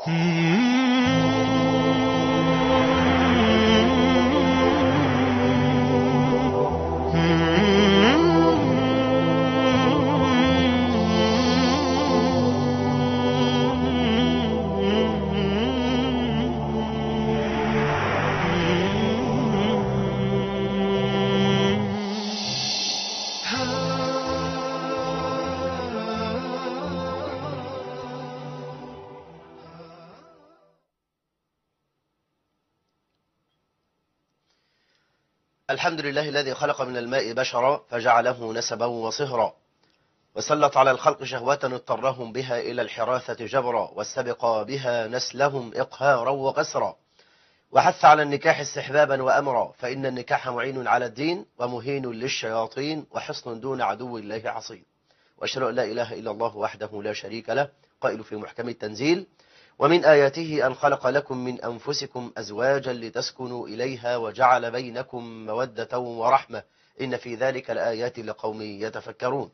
الحمد لله الذي خلق من الماء بشرا فجعله نسبا وصهرا وسلط على الخلق شهوة اضطرهم بها إلى الحراثة جبرا واستبق بها نسلهم إقهارا وقسرا وحث على النكاح استحبابا وأمرا فإن النكاح معين على الدين ومهين للشياطين وحصن دون عدو الله عصيم وأشهد أن لا إله إلا الله وحده لا شريك له قائل في محكم التنزيل ومن آياته أن خلق لكم من أنفسكم أزواجا لتسكنوا إليها وجعل بينكم مودة ورحمة إن في ذلك الآيات لقوم يتفكرون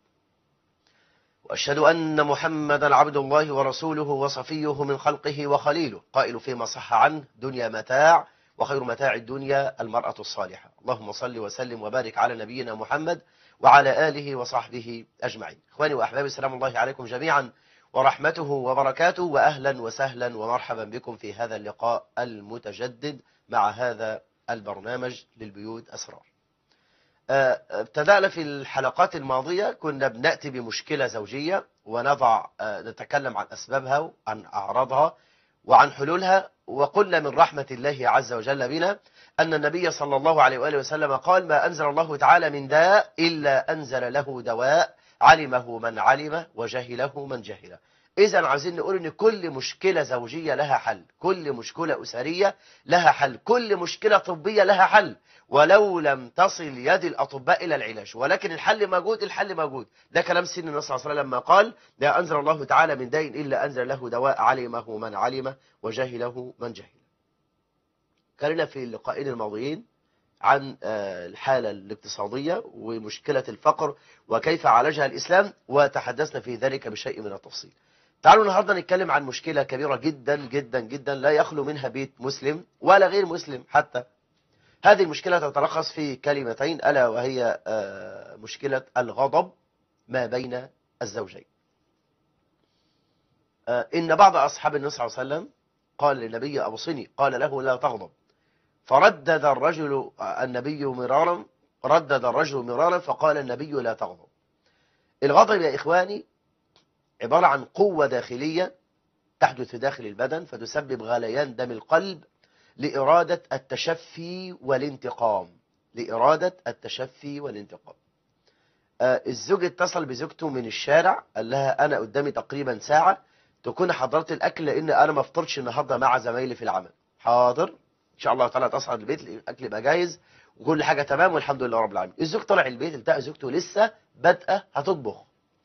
وأشهد أن محمدا عبد الله ورسوله وصفيه من خلقه وخليله قائل فيما صح عنه دنيا متاع وخير متاع الدنيا المرأة الصالحة اللهم صل وسلم وبارك على نبينا محمد وعلى آله وصحبه أجمعين إخواني وأحبابي السلام الله عليكم جميعا ورحمته وبركاته وأهلا وسهلا ومرحبا بكم في هذا اللقاء المتجدد مع هذا البرنامج للبيوت أسرار ابتدأنا في الحلقات الماضية كنا بنأتي بمشكلة زوجية ونضع نتكلم عن أسبابها وعن أعراضها وعن حلولها وقلنا من رحمة الله عز وجل بنا أن النبي صلى الله عليه وآله وسلم قال ما أنزل الله تعالى من داء إلا أنزل له دواء علمه من علم وجهله من جهله إذا عايزين نقول إن كل مشكلة زوجية لها حل كل مشكلة أسرية لها حل كل مشكلة طبية لها حل ولو لم تصل يد الأطباء إلى العلاج ولكن الحل موجود الحل موجود ده كلام سيدنا النبي صلى الله عليه وسلم لما قال لا أنزل الله تعالى من دين إلا أنزل له دواء علمه من علم وجهله من جهل كلنا في اللقاءين الماضيين عن الحالة الاقتصادية ومشكلة الفقر وكيف عالجها الإسلام وتحدثنا في ذلك بشيء من التفصيل تعالوا النهاردة نتكلم عن مشكلة كبيرة جدا جدا جدا لا يخلو منها بيت مسلم ولا غير مسلم حتى هذه المشكلة تتلخص في كلمتين ألا وهي مشكلة الغضب ما بين الزوجين إن بعض أصحاب النبي صلى الله عليه وسلم قال للنبي أبو صني قال له لا تغضب فردد الرجل النبي مرارا ردد الرجل مرارا فقال النبي لا تغضب الغضب يا إخواني عبارة عن قوة داخلية تحدث داخل البدن فتسبب غليان دم القلب لإرادة التشفي والانتقام لإرادة التشفي والانتقام آه الزوج اتصل بزوجته من الشارع قال لها أنا قدامي تقريبا ساعة تكون حضرت الأكل لأن أنا ما فطرتش النهاردة مع زمايلي في العمل حاضر إن شاء الله تعالى تصعد البيت الأكل يبقى جاهز وكل حاجة تمام والحمد لله رب العالمين الزوج طلع البيت التقى زوجته لسه بادئه هتطبخ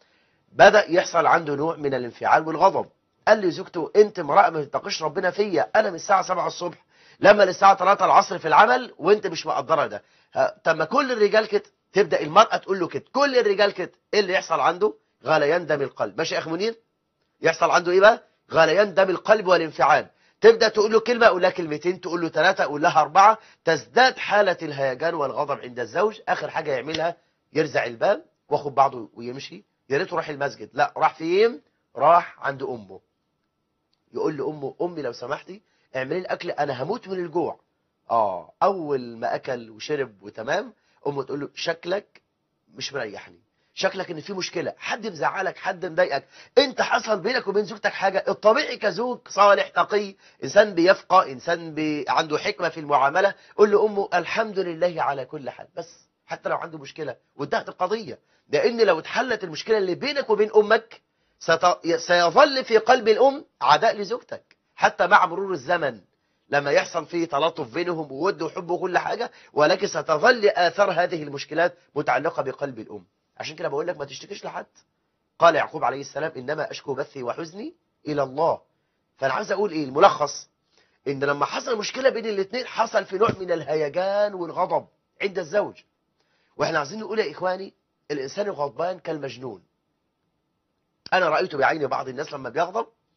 بدأ يحصل عنده نوع من الانفعال والغضب قال لي زوجته انت امرأة ما تتقيش ربنا فيا انا من الساعة 7 الصبح لما للساعة 3 العصر في العمل وانت مش مقدرة ده طب ما كل الرجال كده تبدأ المرأة تقول له كده كل الرجال كده ايه اللي يحصل عنده غليان دم القلب ماشي يا اخ منير يحصل عنده ايه بقى غليان دم القلب والانفعال تبدأ تقول له كلمة أقول لها كلمتين تقول له ثلاثة أقول لها أربعة تزداد حالة الهيجان والغضب عند الزوج آخر حاجة يعملها يرزع الباب واخد بعضه ويمشي يا ريته راح المسجد لا راح فين راح عند أمه يقول لأمه أمي لو سمحتي اعملي الأكل أنا هموت من الجوع آه أول ما أكل وشرب وتمام أمه تقول له شكلك مش مريحني شكلك ان في مشكلة حد مزعلك حد مضايقك انت حصل بينك وبين زوجتك حاجة الطبيعي كزوج صالح تقي انسان بيفقى انسان بي... عنده حكمة في المعاملة قول له امه الحمد لله على كل حال بس حتى لو عنده مشكلة وانتهت القضية لان لو اتحلت المشكلة اللي بينك وبين امك ست... سيظل في قلب الام عداء لزوجتك حتى مع مرور الزمن لما يحصل فيه تلاطف بينهم وود وحب وكل حاجة ولكن ستظل آثار هذه المشكلات متعلقة بقلب الأم عشان كده بقول لك ما تشتكيش لحد قال يعقوب عليه السلام إنما أشكو بثي وحزني إلى الله فأنا عاوز أقول إيه الملخص إن لما حصل مشكلة بين الاثنين حصل في نوع من الهيجان والغضب عند الزوج وإحنا عايزين نقول يا إخواني الإنسان الغضبان كالمجنون أنا رأيت بعيني بعض الناس لما بيغضب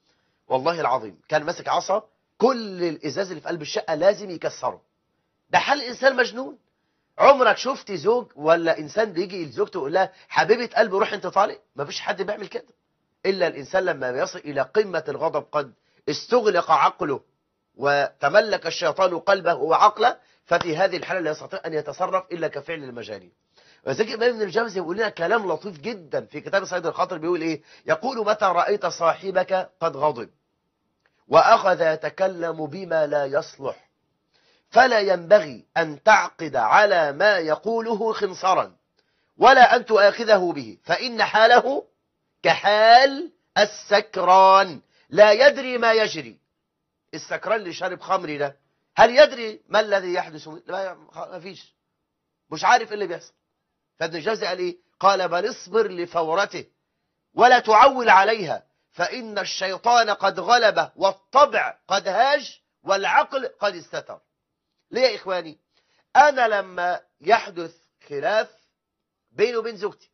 والله العظيم كان ماسك عصا كل الازاز اللي في قلب الشقه لازم يكسره ده حال انسان مجنون عمرك شفت زوج ولا انسان بيجي لزوجته يقول لها حبيبه قلبي روح انت طالق مفيش حد بيعمل كده الا الانسان لما يصل الى قمه الغضب قد استغلق عقله وتملك الشيطان قلبه وعقله ففي هذه الحاله لا يستطيع ان يتصرف الا كفعل المجانين وذلك الامام ابن الجوزي يقول لنا كلام لطيف جدا في كتاب صيد الخاطر بيقول ايه يقول متى رايت صاحبك قد غضب واخذ يتكلم بما لا يصلح فلا ينبغي أن تعقد على ما يقوله خنصرا ولا أن تؤاخذه به فإن حاله كحال السكران لا يدري ما يجري السكران اللي شارب خمري ده هل يدري ما الذي يحدث لا ما فيش مش عارف ايه اللي بيحصل فابن الجوزي قال ايه قال بل اصبر لفورته ولا تعول عليها فإن الشيطان قد غلب والطبع قد هاج والعقل قد استتر ليه يا إخواني أنا لما يحدث خلاف بيني وبين زوجتي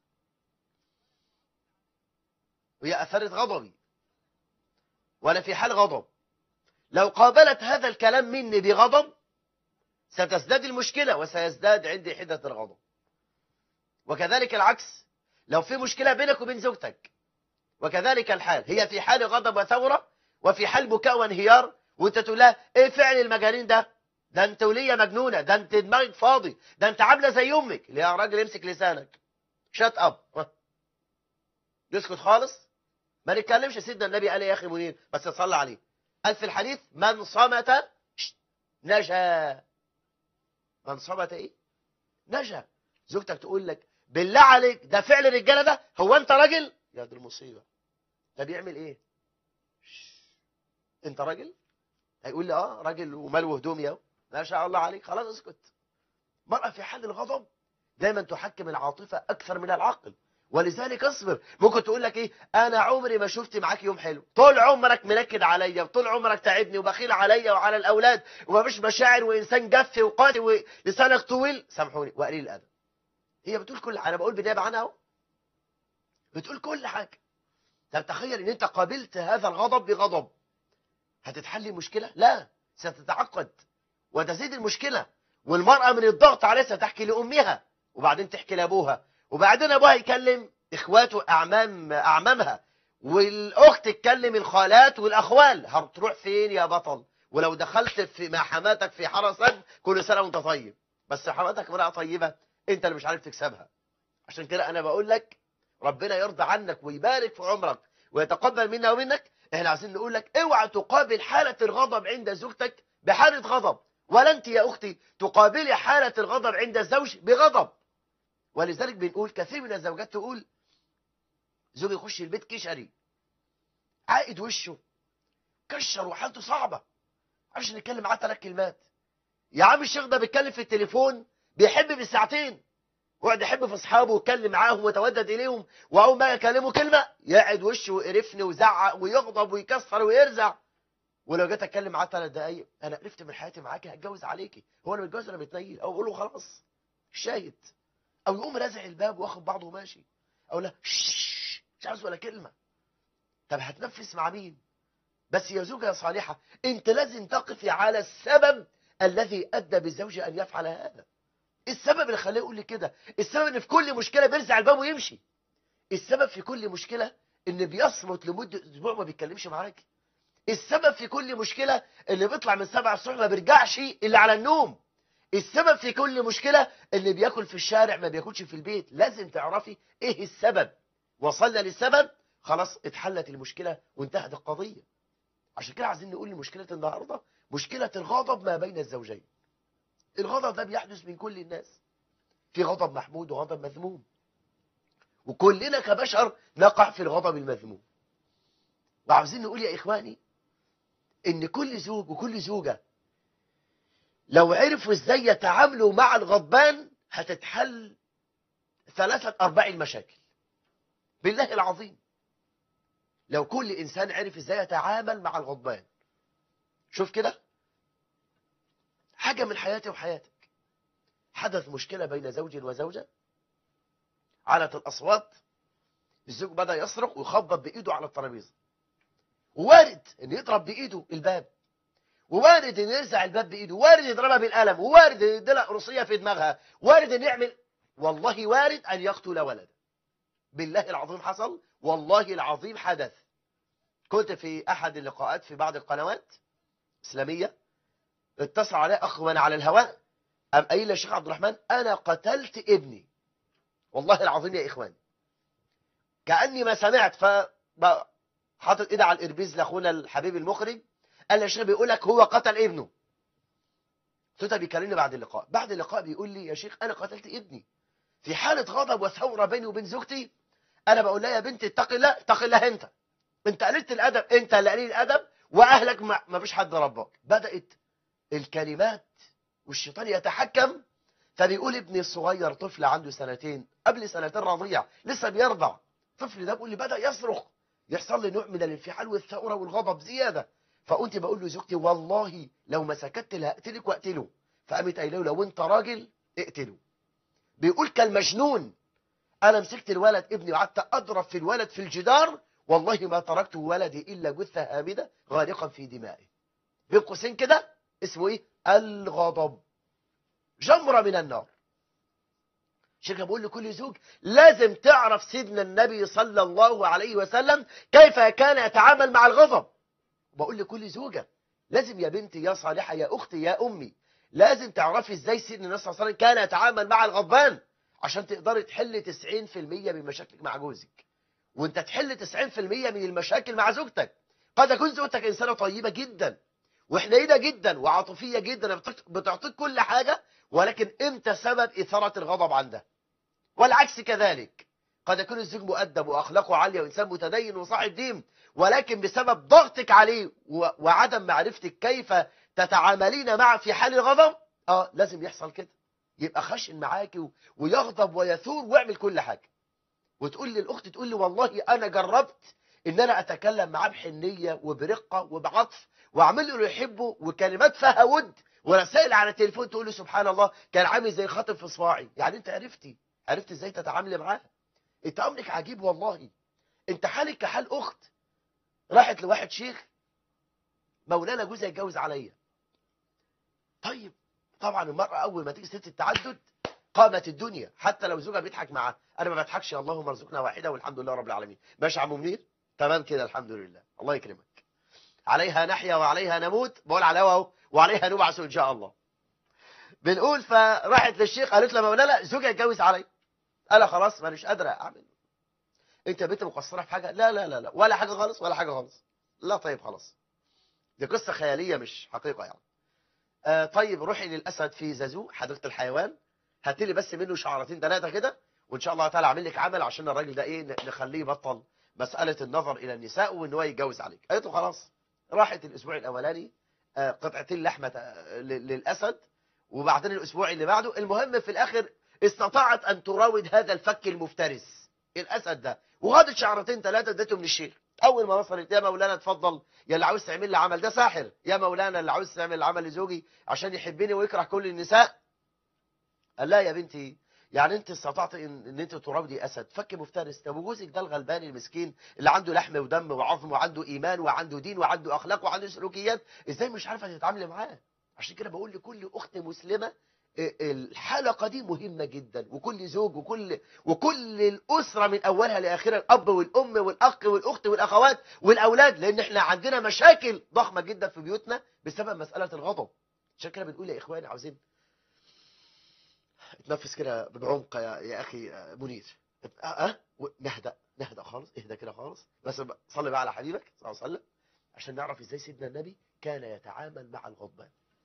وهي أثرت غضبي وأنا في حال غضب لو قابلت هذا الكلام مني بغضب ستزداد المشكلة وسيزداد عندي حدة الغضب وكذلك العكس لو في مشكلة بينك وبين زوجتك وكذلك الحال هي في حال غضب وثورة وفي حال بكاء وانهيار وانت تقول لها ايه فعل المجانين ده ده انت ولية مجنونة ده انت دماغك فاضي ده انت عاملة زي امك اللي يا راجل امسك لسانك شات اب يسكت خالص ما نتكلمش سيدنا النبي قال يا اخي منير بس صلى عليه قال في الحديث من صمت نجا من صمت ايه نجا زوجتك تقول لك بالله عليك ده فعل الرجاله ده هو انت راجل يا دي المصيبه ده بيعمل ايه انت راجل هيقول لي اه راجل وماله هدومي اهو ما شاء الله عليك خلاص اسكت مرأة في حال الغضب دايما تحكم العاطفة أكثر من العقل ولذلك اصبر ممكن تقول لك ايه انا عمري ما شفت معاك يوم حلو طول عمرك منكد عليا وطول عمرك تعبني وبخيل عليا وعلى الاولاد ومفيش مشاعر وانسان جف وقاسي ولسانك طويل سامحوني وقليل الادب هي بتقول كل انا بقول بنيابه عنها اهو بتقول كل حاجه طب تخيل ان انت قابلت هذا الغضب بغضب هتتحل مشكله لا ستتعقد وتزيد المشكله والمراه من الضغط عليها ستحكي لامها وبعدين تحكي لابوها وبعدين ابوها يكلم اخواته اعمام اعمامها والاخت تكلم الخالات والاخوال هتروح فين يا بطل ولو دخلت في مع حماتك في حرسا كل سنه وانت طيب بس حماتك امراه طيبه انت اللي مش عارف تكسبها عشان كده انا بقول لك ربنا يرضى عنك ويبارك في عمرك ويتقبل منا ومنك احنا عايزين نقول لك اوعى تقابل حاله الغضب عند زوجتك بحاله غضب ولا انت يا اختي تقابلي حاله الغضب عند الزوج بغضب ولذلك بنقول كثير من الزوجات تقول زوجي يخش البيت كشري عائد وشه كشر وحالته صعبة عشان نتكلم معاه ثلاث كلمات يا عم الشيخ ده بيتكلم في التليفون بيحب بالساعتين وقعد يحب في اصحابه ويتكلم معاهم ويتودد اليهم واول ما يكلمه كلمه يقعد وشه ويقرفني ويزعق ويغضب ويكسر ويرزع ولو جيت اتكلم معاه ثلاث دقايق انا قرفت من حياتي معاكي هتجوز عليكي هو انا متجوز ولا متنيل او اقول له خلاص شاهد او يقوم رازع الباب واخد بعضه وماشي او لا مش عاوز ولا كلمه طب هتنفس مع مين بس يا زوجة يا صالحة انت لازم تقفي على السبب الذي ادى بالزوج ان يفعل هذا السبب اللي خلاه يقول لي كده السبب ان في كل مشكله بيرزع الباب ويمشي السبب في كل مشكله ان بيصمت لمده اسبوع ما بيتكلمش معاك السبب في كل مشكله اللي بيطلع من سبع الصبح ما بيرجعش الا على النوم السبب في كل مشكلة اللي بياكل في الشارع ما بياكلش في البيت لازم تعرفي ايه السبب وصلنا للسبب خلاص اتحلت المشكلة وانتهت القضية عشان كده عايزين نقول مشكلة النهاردة مشكلة الغضب ما بين الزوجين الغضب ده بيحدث من كل الناس في غضب محمود وغضب مذموم وكلنا كبشر نقع في الغضب المذموم وعاوزين نقول يا إخواني إن كل زوج وكل زوجة لو عرفوا ازاي يتعاملوا مع الغضبان هتتحل ثلاثة أرباع المشاكل بالله العظيم لو كل إنسان عرف ازاي يتعامل مع الغضبان شوف كده حاجة من حياتي وحياتك حدث مشكلة بين زوج وزوجة علت الأصوات الزوج بدأ يصرخ ويخبط بإيده على الترابيزة ووارد ان يضرب بايده الباب ووارد ان يرزع الباب بايده وارد يضربها بالقلم ووارد ان يديلها قرصيه في دماغها وارد ان يعمل والله وارد ان يقتل ولدا بالله العظيم حصل والله العظيم حدث كنت في احد اللقاءات في بعض القنوات اسلاميه اتصل علي اخ وانا على الهواء قام قايل لي يا شيخ عبد الرحمن انا قتلت ابني والله العظيم يا اخوان كاني ما سمعت ف حاطط ايدي على الاربيز لاخونا الحبيب المخرج قال لي يا شيخ بيقول لك هو قتل ابنه توتا بيكلمني بعد اللقاء بعد اللقاء بيقول لي يا شيخ انا قتلت ابني في حاله غضب وثوره بيني وبين زوجتي انا بقول لها يا بنتي اتقي الله اتقي الله انت انت قللت الادب انت اللي قليل الادب واهلك ما, ما فيش حد ربك بدات الكلمات والشيطان يتحكم فبيقول ابني الصغير طفل عنده سنتين قبل سنتين رضيع لسه بيرضع الطفل ده بيقول لي بدا يصرخ يحصل لي نوع من الانفعال والثوره والغضب زياده فقلت بقول له زوجتي والله لو ما سكت لهقتلك واقتله فقامت قايله له لو انت راجل اقتله بيقول كالمجنون انا مسكت الولد ابني وقعدت اضرب في الولد في الجدار والله ما تركت ولدي الا جثه هامده غارقا في دمائه بين قوسين كده اسمه ايه الغضب جمره من النار عشان كده بقول لكل زوج لازم تعرف سيدنا النبي صلى الله عليه وسلم كيف كان يتعامل مع الغضب بقول لكل زوجة لازم يا بنتي يا صالحة يا أختي يا أمي لازم تعرفي ازاي سيدنا النبي صلى الله عليه وسلم كان يتعامل مع الغضبان عشان تقدري تحلي 90% من مشاكلك مع جوزك وانت تحل 90% من المشاكل مع زوجتك قد تكون زوجتك إنسانة طيبة جدا وحنينة جدا وعاطفية جدا بتعطيك كل حاجة ولكن امتى سبب إثارة الغضب عندها والعكس كذلك قد يكون الزوج مؤدب وأخلاقه عالية وإنسان متدين وصاحب دين ولكن بسبب ضغطك عليه وعدم معرفتك كيف تتعاملين معه في حال الغضب اه لازم يحصل كده يبقى خشن معاكي ويغضب ويثور ويعمل كل حاجة وتقول لي الأخت تقول لي والله أنا جربت إن أنا أتكلم معاه بحنية وبرقة وبعطف وأعمل له يحبه وكلمات فيها ود ورسائل على التليفون تقول له سبحان الله كان عامل زي خاطب في صباعي يعني أنت عرفتي عرفت إزاي تتعاملي معاه أنت أمرك عجيب والله أنت حالك كحال أخت راحت لواحد شيخ مولانا جوزها يتجوز عليا طيب طبعا المرأة أول ما تيجي ست التعدد قامت الدنيا حتى لو زوجها بيضحك معاه أنا ما بضحكش اللهم ارزقنا واحدة والحمد لله رب العالمين ماشي يا عم منير تمام كده الحمد لله الله يكرمك عليها نحيا وعليها نموت بقول على اهو وعليها نبعث إن شاء الله بنقول فراحت للشيخ قالت له مولانا زوجها يتجوز عليا قال خلاص مانيش قادرة أعمل انت بنت مقصره في حاجه لا لا لا لا ولا حاجه خالص ولا حاجه خالص لا طيب خلاص دي قصه خياليه مش حقيقه يعني آه طيب روحي للاسد في زازو حديقه الحيوان هاتي لي بس منه شعرتين ثلاثه كده وان شاء الله تعالى اعمل لك عمل عشان الراجل ده ايه نخليه يبطل مساله النظر الى النساء وان هو يتجوز عليك قالت له خلاص راحت الاسبوع الاولاني آه قطعتين لحمه للاسد وبعدين الاسبوع اللي بعده المهم في الاخر استطاعت ان تراود هذا الفك المفترس الاسد ده وخدت شعرتين ثلاثه اديته من الشيخ اول ما وصلت يا مولانا اتفضل يا اللي عاوز تعمل لي عمل ده ساحر يا مولانا اللي عاوز تعمل العمل لزوجي عشان يحبني ويكره كل النساء قال لا يا بنتي يعني انت استطعت ان, إن انت تراودي اسد فك مفترس طب وجوزك ده الغلبان المسكين اللي عنده لحم ودم وعظم وعنده ايمان وعنده دين وعنده اخلاق وعنده سلوكيات ازاي مش عارفه تتعاملي معاه عشان كده بقول لكل اخت مسلمه الحلقة دي مهمة جدا وكل زوج وكل وكل الأسرة من أولها لآخرها الأب والأم والأخ والأخت والأخوات والأولاد لأن احنا عندنا مشاكل ضخمة جدا في بيوتنا بسبب مسألة الغضب عشان كده بنقول يا إخواني عاوزين اتنفس كده بعمق يا, يا أخي منير أه أه نهدأ نهدأ خالص اهدى كده خالص بس صلي بقى على حبيبك صلى الله عليه وسلم عشان نعرف ازاي سيدنا النبي كان يتعامل مع الغضبان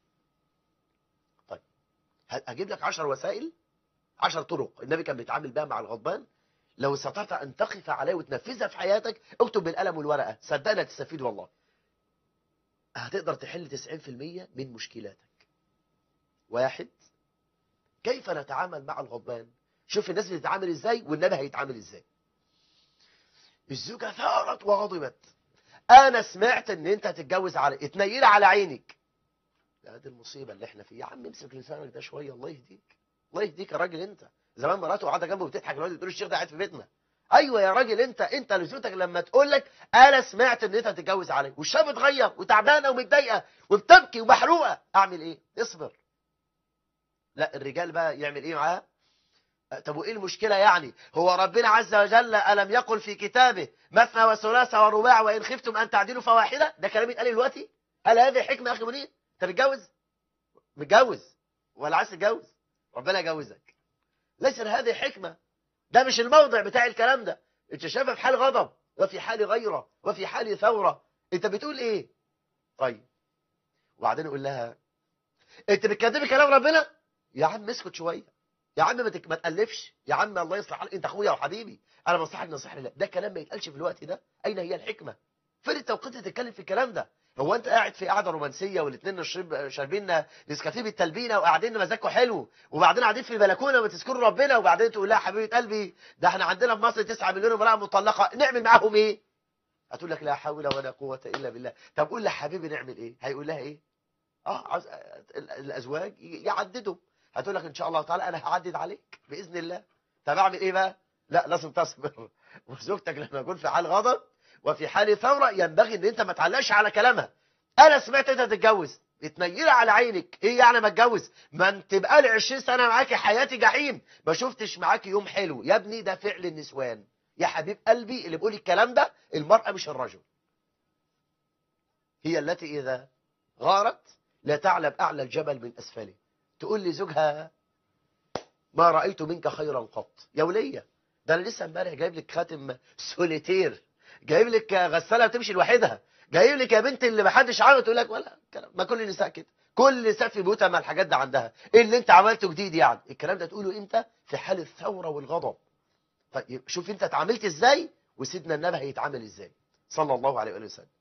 هجيب لك عشر وسائل عشر طرق النبي كان بيتعامل بها مع الغضبان لو استطعت أن تقف عليه وتنفذها في حياتك اكتب بالقلم والورقة صدقني هتستفيد والله هتقدر تحل 90% من مشكلاتك واحد كيف نتعامل مع الغضبان شوف الناس بتتعامل ازاي والنبي هيتعامل ازاي الزوجة ثارت وغضبت انا سمعت ان انت هتتجوز على اتنيل على عينك لا دي المصيبة اللي احنا فيها يا عم امسك لسانك ده شوية الله يهديك الله يهديك يا راجل انت زمان مراته قاعده جنبه بتضحك دلوقتي بتقول الشيخ ده قاعد في بيتنا ايوه يا راجل انت انت لزوجتك لما تقول لك انا سمعت ان انت هتتجوز علي والشاب اتغير وتعبانه ومتضايقه وبتبكي ومحروقه اعمل ايه اصبر لا الرجال بقى يعمل ايه معاه طب وايه المشكله يعني هو ربنا عز وجل الم يقل في كتابه مثنى وثلاث ورباع وان خفتم ان تعدلوا فواحده ده كلام يتقال دلوقتي هل هذه حكمه يا اخي منير انت متجوز متجوز ولا عايز تتجوز ربنا يجوزك ليس هذه حكمه ده مش الموضع بتاع الكلام ده انت شايفه في حال غضب وفي حال غيره وفي حال ثوره انت بتقول ايه طيب وبعدين يقول لها انت بتكذبي كلام ربنا يا عم اسكت شويه يا عم ما تك- ما تالفش يا عم الله يصلح حالك انت اخويا وحبيبي انا بنصحك نصيحه لله ده كلام ما يتقالش في الوقت ده اين هي الحكمه فين التوقيت اللي تتكلم في الكلام ده هو انت قاعد في قعده رومانسيه والاثنين نشرب شاربين نسكافيه بالتلبينه وقاعدين مزاجكم حلو وبعدين قاعدين في البلكونه وتذكروا ربنا وبعدين تقول لها حبيبه قلبي ده احنا عندنا في مصر 9 مليون امراه مطلقه نعمل معاهم ايه هتقول لك لا حول ولا قوه الا بالله طب قول لحبيبي نعمل ايه هيقول لها ايه اه عاوز ال- الازواج يعددوا هتقول لك ان شاء الله تعالى انا هعدد عليك باذن الله طب اعمل ايه بقى لا لازم تصبر وزوجتك لما يكون في حال غضب وفي حال ثوره ينبغي ان انت ما تعلقش على كلامها انا سمعت انت تتجوز اتنيلة على عينك ايه يعني ما اتجوز ما انت بقالي 20 سنه معاكي حياتي جحيم ما شفتش معاكي يوم حلو يا ابني ده فعل النسوان يا حبيب قلبي اللي بيقول الكلام ده المراه مش الرجل هي التي اذا غارت لا تعلم اعلى الجبل من اسفله تقول لزوجها ما رايت منك خيرا قط يا وليه ده انا لسه امبارح جايب لك خاتم سوليتير جايب لك غساله بتمشي لوحدها جايب لك يا بنت اللي ما حدش عامل تقول لك ولا كلام ما كل النساء كده كل نساء في بيوتها ما الحاجات ده عندها ايه اللي انت عملته جديد يعني الكلام ده تقوله امتى في حال الثوره والغضب طيب شوف انت اتعاملت ازاي وسيدنا النبي هيتعامل ازاي صلى الله عليه وآله وسلم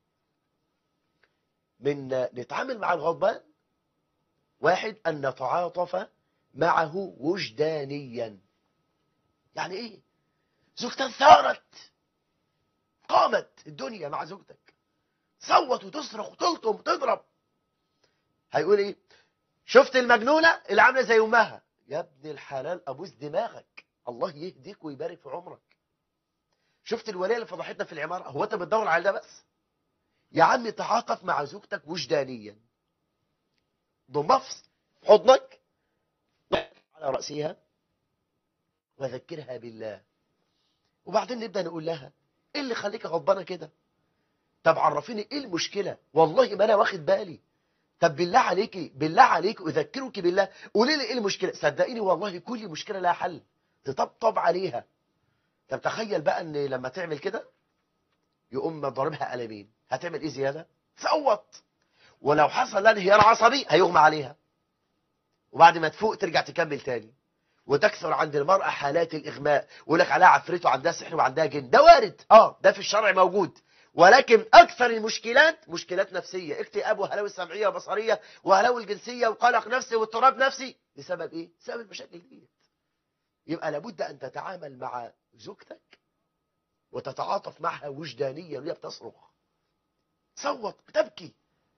من نتعامل مع الغضبان واحد أن نتعاطف معه وجدانيا يعني ايه زوجتك ثارت قامت الدنيا مع زوجتك صوت وتصرخ وتلطم وتضرب هيقول ايه شفت المجنونه اللي عامله زي امها يا ابن الحلال ابوس دماغك الله يهديك ويبارك في عمرك شفت الوليه اللي فضحتنا في العماره هو انت بتدور على ده بس يا عم تعاطف مع زوجتك وجدانيا ضمها في حضنك على رأسها وذكرها بالله وبعدين نبدأ نقول لها ايه اللي خليك غضبانه كده طب عرفيني ايه المشكلة والله ما انا واخد بالي طب بالله عليكي بالله عليك اذكرك بالله قولي لي ايه المشكلة صدقيني والله كل مشكلة لها حل تطبطب عليها طب تخيل بقى ان لما تعمل كده يقوم ضاربها قلمين هتعمل ايه زيادة تصوت ولو حصل لها انهيار عصبي هيغمى عليها وبعد ما تفوق ترجع تكمل تاني وتكثر عند المرأة حالات الإغماء ويقول لك عليها عفريت وعندها سحر وعندها جن ده وارد اه ده في الشرع موجود ولكن أكثر المشكلات مشكلات نفسية اكتئاب وهلاوي سمعية وبصرية وهلاوي الجنسية وقلق نفسي واضطراب نفسي بسبب ايه؟ بسبب المشاكل دي يبقى لابد أن تتعامل مع زوجتك وتتعاطف معها وجدانيا وهي بتصرخ تصوت بتبكي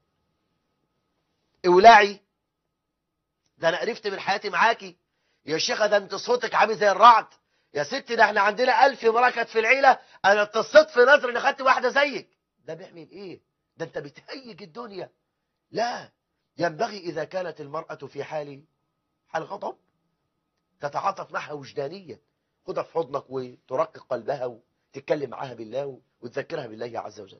اولعي ده انا قرفت من حياتي معاكي يا شيخه ده انت صوتك عامل زي الرعد يا ستي ده احنا عندنا ألف امراه كانت في العيله انا اتصلت في نظر ان خدت واحده زيك ده بيعمل ايه ده انت بتهيج الدنيا لا ينبغي اذا كانت المراه في حال حال غضب تتعاطف معها وجدانيا خدها في حضنك وترقق قلبها وتتكلم معاها بالله وتذكرها بالله عز وجل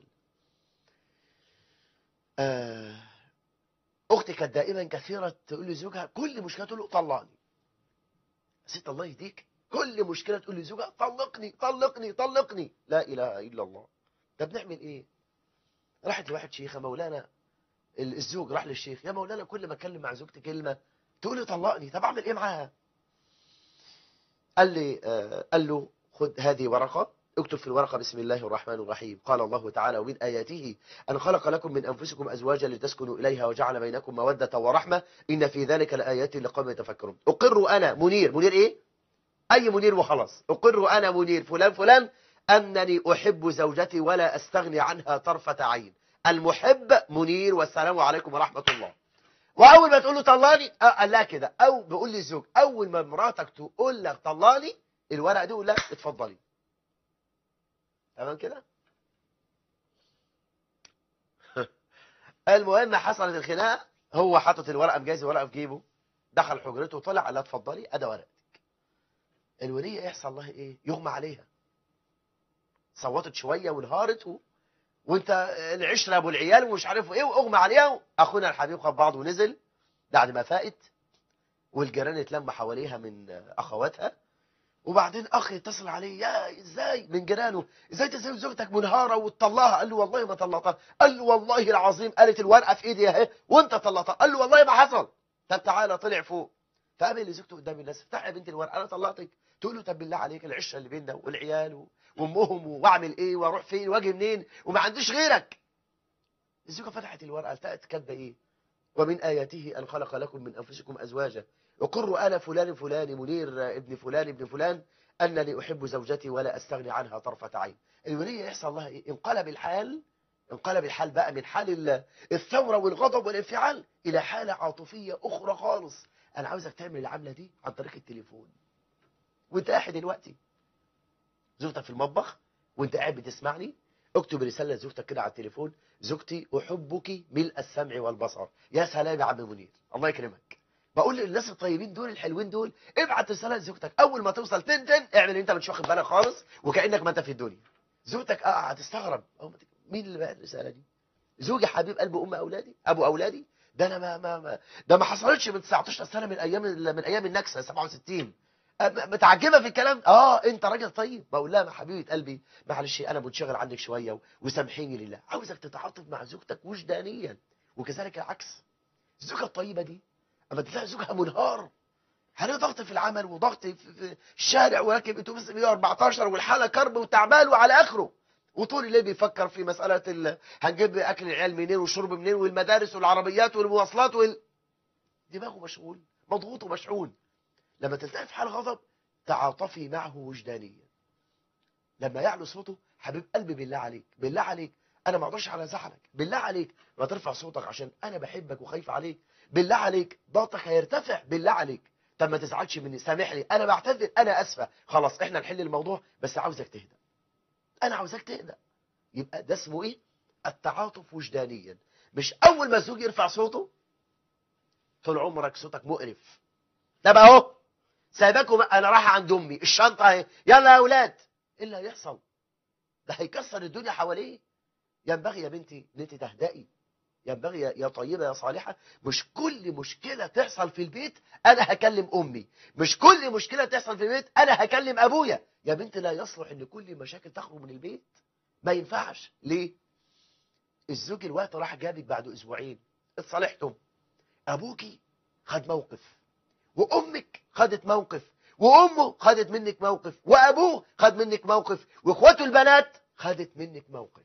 آه اختي كانت دائما كثيره تقول لزوجها كل مشكله تقول له طلقني ست الله يهديك كل مشكله تقول لزوجها طلقني طلقني طلقني لا اله الا الله ده بنعمل ايه راحت لواحد شيخه مولانا الزوج راح للشيخ يا مولانا كل ما اتكلم مع زوجتي كلمه تقول لي طلقني طب اعمل ايه معاها قال لي آه قال له خد هذه ورقه اكتب في الورقة بسم الله الرحمن الرحيم قال الله تعالى ومن آياته أن خلق لكم من أنفسكم أزواجا لتسكنوا إليها وجعل بينكم مودة ورحمة إن في ذلك لآيات لقوم يتفكرون أقر أنا منير منير إيه؟ أي منير وخلاص أقر أنا منير فلان فلان أنني أحب زوجتي ولا أستغني عنها طرفة عين المحب منير والسلام عليكم ورحمة الله وأول ما تقول له طلاني قال لها كده أو بيقول لي الزوج أول ما مراتك تقول لك طلاني الورقة دي قول لها اتفضلي تمام كده المهم حصلت الخناقه هو حاطط الورقه مجهز الورقه في جيبه دخل حجرته وطلع قال لها اتفضلي ادي ورقتك الوليه يحصل لها ايه يغمى عليها صوتت شويه وانهارت و... وانت العشره ابو العيال ومش عارف ايه واغمى عليها اخونا الحبيب خد بعضه ونزل بعد ما فاقت والجيران اتلم حواليها من اخواتها وبعدين اخ يتصل عليه يا ازاي من جيرانه ازاي تسيب زوجتك منهاره وتطلقها قال له والله ما طلقتها قال له والله العظيم قالت الورقه في ايدي اهي وانت طلقتها قال له والله ما حصل طب تعالى طلع فوق فقابل زوجته قدام الناس افتح يا بنت الورقه انا طلقتك تقول له طب بالله عليك العشره اللي بيننا والعيال و- وامهم واعمل ايه واروح فين واجي منين وما عنديش غيرك الزوجه فتحت الورقه التقت كاتبه ايه ومن اياته ان خلق لكم من انفسكم ازواجا وقروا انا فلان فلان منير ابن فلان ابن فلان انني احب زوجتي ولا استغني عنها طرفه عين الوليه يحصل لها ايه انقلب الحال انقلب الحال بقى من حال ال- الثوره والغضب والانفعال الى حاله عاطفيه اخرى خالص انا عاوزك تعمل العمله دي عن طريق التليفون وانت قاعد دلوقتي زوجتك في المطبخ وانت قاعد بتسمعني اكتب رساله لزوجتك كده على التليفون زوجتي احبك ملء السمع والبصر يا سلام يا عم منير الله يكرمك بقول للناس الطيبين دول الحلوين دول ابعت رساله لزوجتك اول ما توصل تنتن اعمل اللي انت مش واخد بالك خالص وكانك ما انت في الدنيا زوجتك اه هتستغرب أو ما ت- مين اللي بعت الرساله دي زوجي حبيب قلب ام اولادي ابو اولادي ده انا ما ما, ما ده ما حصلتش من 19 سنه من ايام ال- من ايام النكسه 67 أه، م- متعجبه في الكلام اه انت راجل طيب بقول لها يا حبيبه قلبي معلش انا منشغل عنك شويه و- وسامحيني لله عاوزك تتعاطف مع زوجتك وجدانيا وكذلك العكس الزوجه الطيبه دي اما تلاقي زوجها منهار عليه ضغط في العمل وضغط في, في الشارع وراكب اتوبيس 114 والحاله كرب وتعبان وعلى اخره وطول الليل بيفكر في مساله ال... هنجيب اكل العيال منين والشرب منين والمدارس والعربيات والمواصلات وال... دماغه مشغول مضغوط ومشحون لما تلتقي في حال غضب تعاطفي معه وجدانيا لما يعلو صوته حبيب قلبي بالله عليك بالله عليك انا ما اقدرش على زعلك بالله عليك ما ترفع صوتك عشان انا بحبك وخايف عليك بالله عليك ضغطك هيرتفع بالله عليك طب ما تزعلش مني سامحني انا بعتذر انا اسفه خلاص احنا نحل الموضوع بس عاوزك تهدى انا عاوزك تهدى يبقى ده اسمه ايه التعاطف وجدانيا مش اول ما الزوج يرفع صوته طول عمرك صوتك مقرف طب اهو سايباكم انا رايح عند امي الشنطه اهي يلا يا اولاد ايه اللي هيحصل ده هيكسر الدنيا حواليه ينبغي يا بنتي ان انت تهدئي ينبغي يا- يا طيبه يا صالحه مش كل مشكله تحصل في البيت انا هكلم امي مش كل مشكله تحصل في البيت انا هكلم ابويا يا بنت لا يصلح ان كل مشاكل تخرج من البيت ما ينفعش ليه الزوج الوقت راح جابك بعد اسبوعين اتصالحتم ابوكي خد موقف وامك خدت موقف وامه خدت منك موقف وابوه خد منك موقف واخواته البنات خدت منك موقف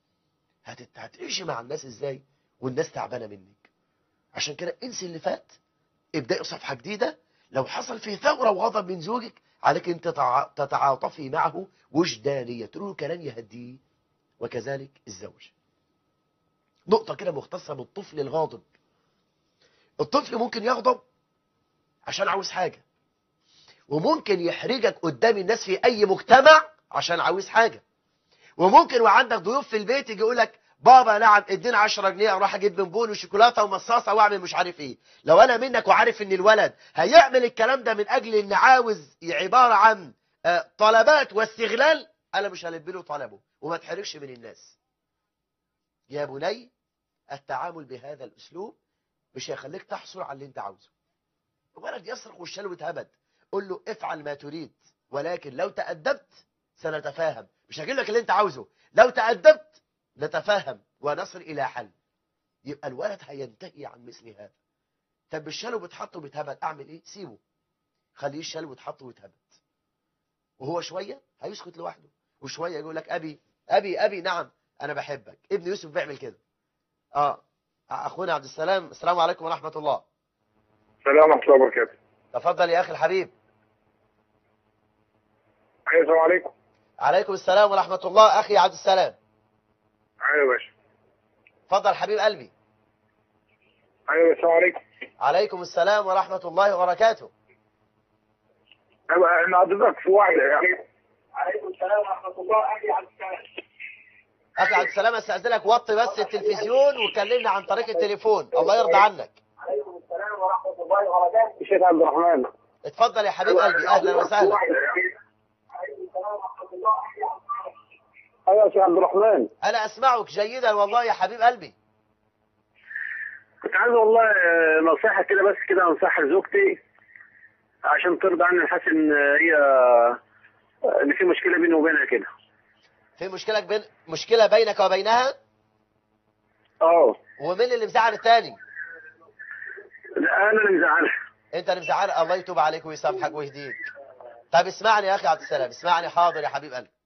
هتت- هتعيشي مع الناس ازاي والناس تعبانه منك عشان كده انسي اللي فات ابدأي صفحة جديدة لو حصل فيه ثورة وغضب من زوجك عليك انت تتع- تتعاطفي معه وجدانيا تقول له كلام يهديه وكذلك الزوج نقطة كده مختصة بالطفل الغاضب الطفل ممكن يغضب عشان عاوز حاجة وممكن يحرجك قدام الناس في أي مجتمع عشان عاوز حاجة وممكن وعندك ضيوف في البيت يجي يقول لك بابا نعم ادينا 10 جنيه اروح اجيب بنبون وشوكولاته ومصاصه واعمل مش عارف ايه لو انا منك وعارف ان الولد هيعمل الكلام ده من اجل ان عاوز عباره عن آه، طلبات واستغلال انا مش هلبي له طلبه وما تحرجش من الناس يا بني التعامل بهذا الاسلوب مش هيخليك تحصل على اللي انت عاوزه الولد يصرخ والشلو اتهبد قول له افعل ما تريد ولكن لو تأدبت سنتفاهم مش هجيب لك اللي انت عاوزه لو تأدبت نتفاهم ونصل إلى حل يبقى الولد هينتهي عن مثل هذا طب الشلو بتحطه بيتهبد أعمل إيه؟ سيبه خليه الشلو بتحطه ويتهبد وهو شوية هيسكت لوحده وشوية يقول لك أبي أبي أبي نعم أنا بحبك ابن يوسف بيعمل كده آه أخونا عبد السلام السلام عليكم ورحمة الله السلام ورحمة الله وبركاته. تفضل يا أخي الحبيب أيوة السلام عليكم. عليكم السلام ورحمة الله أخي عبد السلام أيوة يا باشا. تفضل حبيب قلبي أيوة السلام عليكم. عليكم السلام ورحمة الله وبركاته أيوة أنا حضرتك في واحدة يعني. عليكم السلام السلام ورحمة الله أهلي عبد السلام اخي عبد السلام استاذنك وطي بس التلفزيون وكلمنا عن طريق التليفون الله يرضى عنك عليكم السلام ورحمة الله وبركاته الشيخ عبد الرحمن اتفضل يا حبيب قلبي اهلا وسهلا عليكم السلام ورحمة الله أهلي عبد السلام ايوه يا شيخ عبد الرحمن انا اسمعك جيدا والله يا حبيب قلبي كنت عايز والله آه، نصيحة كده بس كده انصح زوجتي عشان ترضى عني حاسس ان هي ان في مشكلة بيني وبينها كده في مشكله بين مشكله بينك وبينها اه ومين اللي مزعل التاني لا، انا اللي مزعلها انت اللي مزعل الله يتوب عليك ويسامحك ويهديك طب اسمعني يا اخي عبد السلام اسمعني حاضر يا حبيب قلبي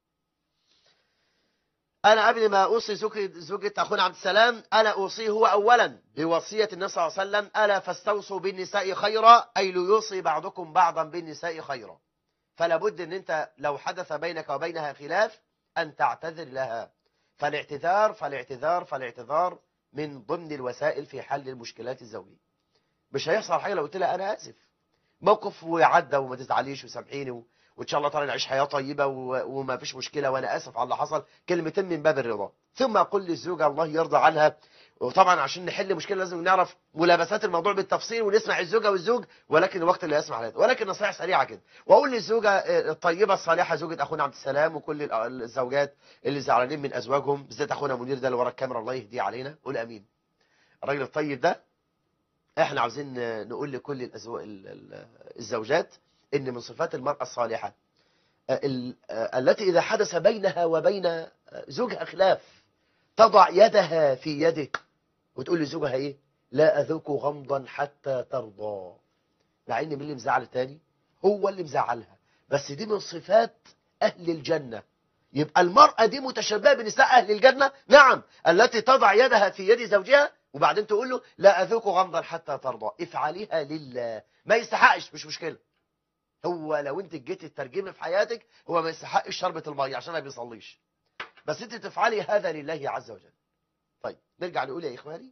انا قبل ما اوصي زوجة زوجة اخونا عبد السلام انا اوصيه هو اولا بوصيه النبي صلى الله عليه وسلم الا فاستوصوا بالنساء خيرا اي ليوصي بعضكم بعضا بالنساء خيرا فلا بد ان انت لو حدث بينك وبينها خلاف ان تعتذر لها فالاعتذار فالاعتذار فالاعتذار من ضمن الوسائل في حل المشكلات الزوجيه مش هيحصل حاجه لو قلت لها انا اسف موقف وعدى وما تزعليش وسامحيني و... وان شاء الله تعالى نعيش حياه طيبه و... وما فيش مشكله وانا اسف على اللي حصل كلمتين من باب الرضا ثم اقول للزوجه الله يرضى عنها وطبعا عشان نحل مشكله لازم نعرف ملابسات الموضوع بالتفصيل ونسمع الزوجه والزوج ولكن الوقت اللي يسمح لها ولكن نصيحه سريعه كده واقول للزوجه آه، الطيبه الصالحه زوجه اخونا عبد السلام وكل ال- الزوجات اللي زعلانين من ازواجهم بالذات اخونا منير ده اللي ورا الكاميرا الله يهديه علينا قول امين الراجل الطيب ده احنا عاوزين نقول لكل الأزو... ال- ال- الزوجات ان من صفات المرأة الصالحة آه، ال- آه، التي اذا حدث بينها وبين آه، زوجها خلاف تضع يدها في يده وتقول لزوجها ايه لا اذوق غمضا حتى ترضى مع ان مين اللي مزعل التاني هو اللي مزعلها بس دي من صفات اهل الجنة يبقى المرأة دي متشبهة بنساء اهل الجنة نعم التي تضع يدها في يد زوجها وبعدين تقول له لا أذوق غمضا حتى ترضى افعليها لله ما يستحقش مش مشكلة هو لو انت جيت تترجمي في حياتك هو ما يستحقش شربة المية عشان ما بيصليش بس انت تفعلي هذا لله عز وجل طيب نرجع نقول يا اخواني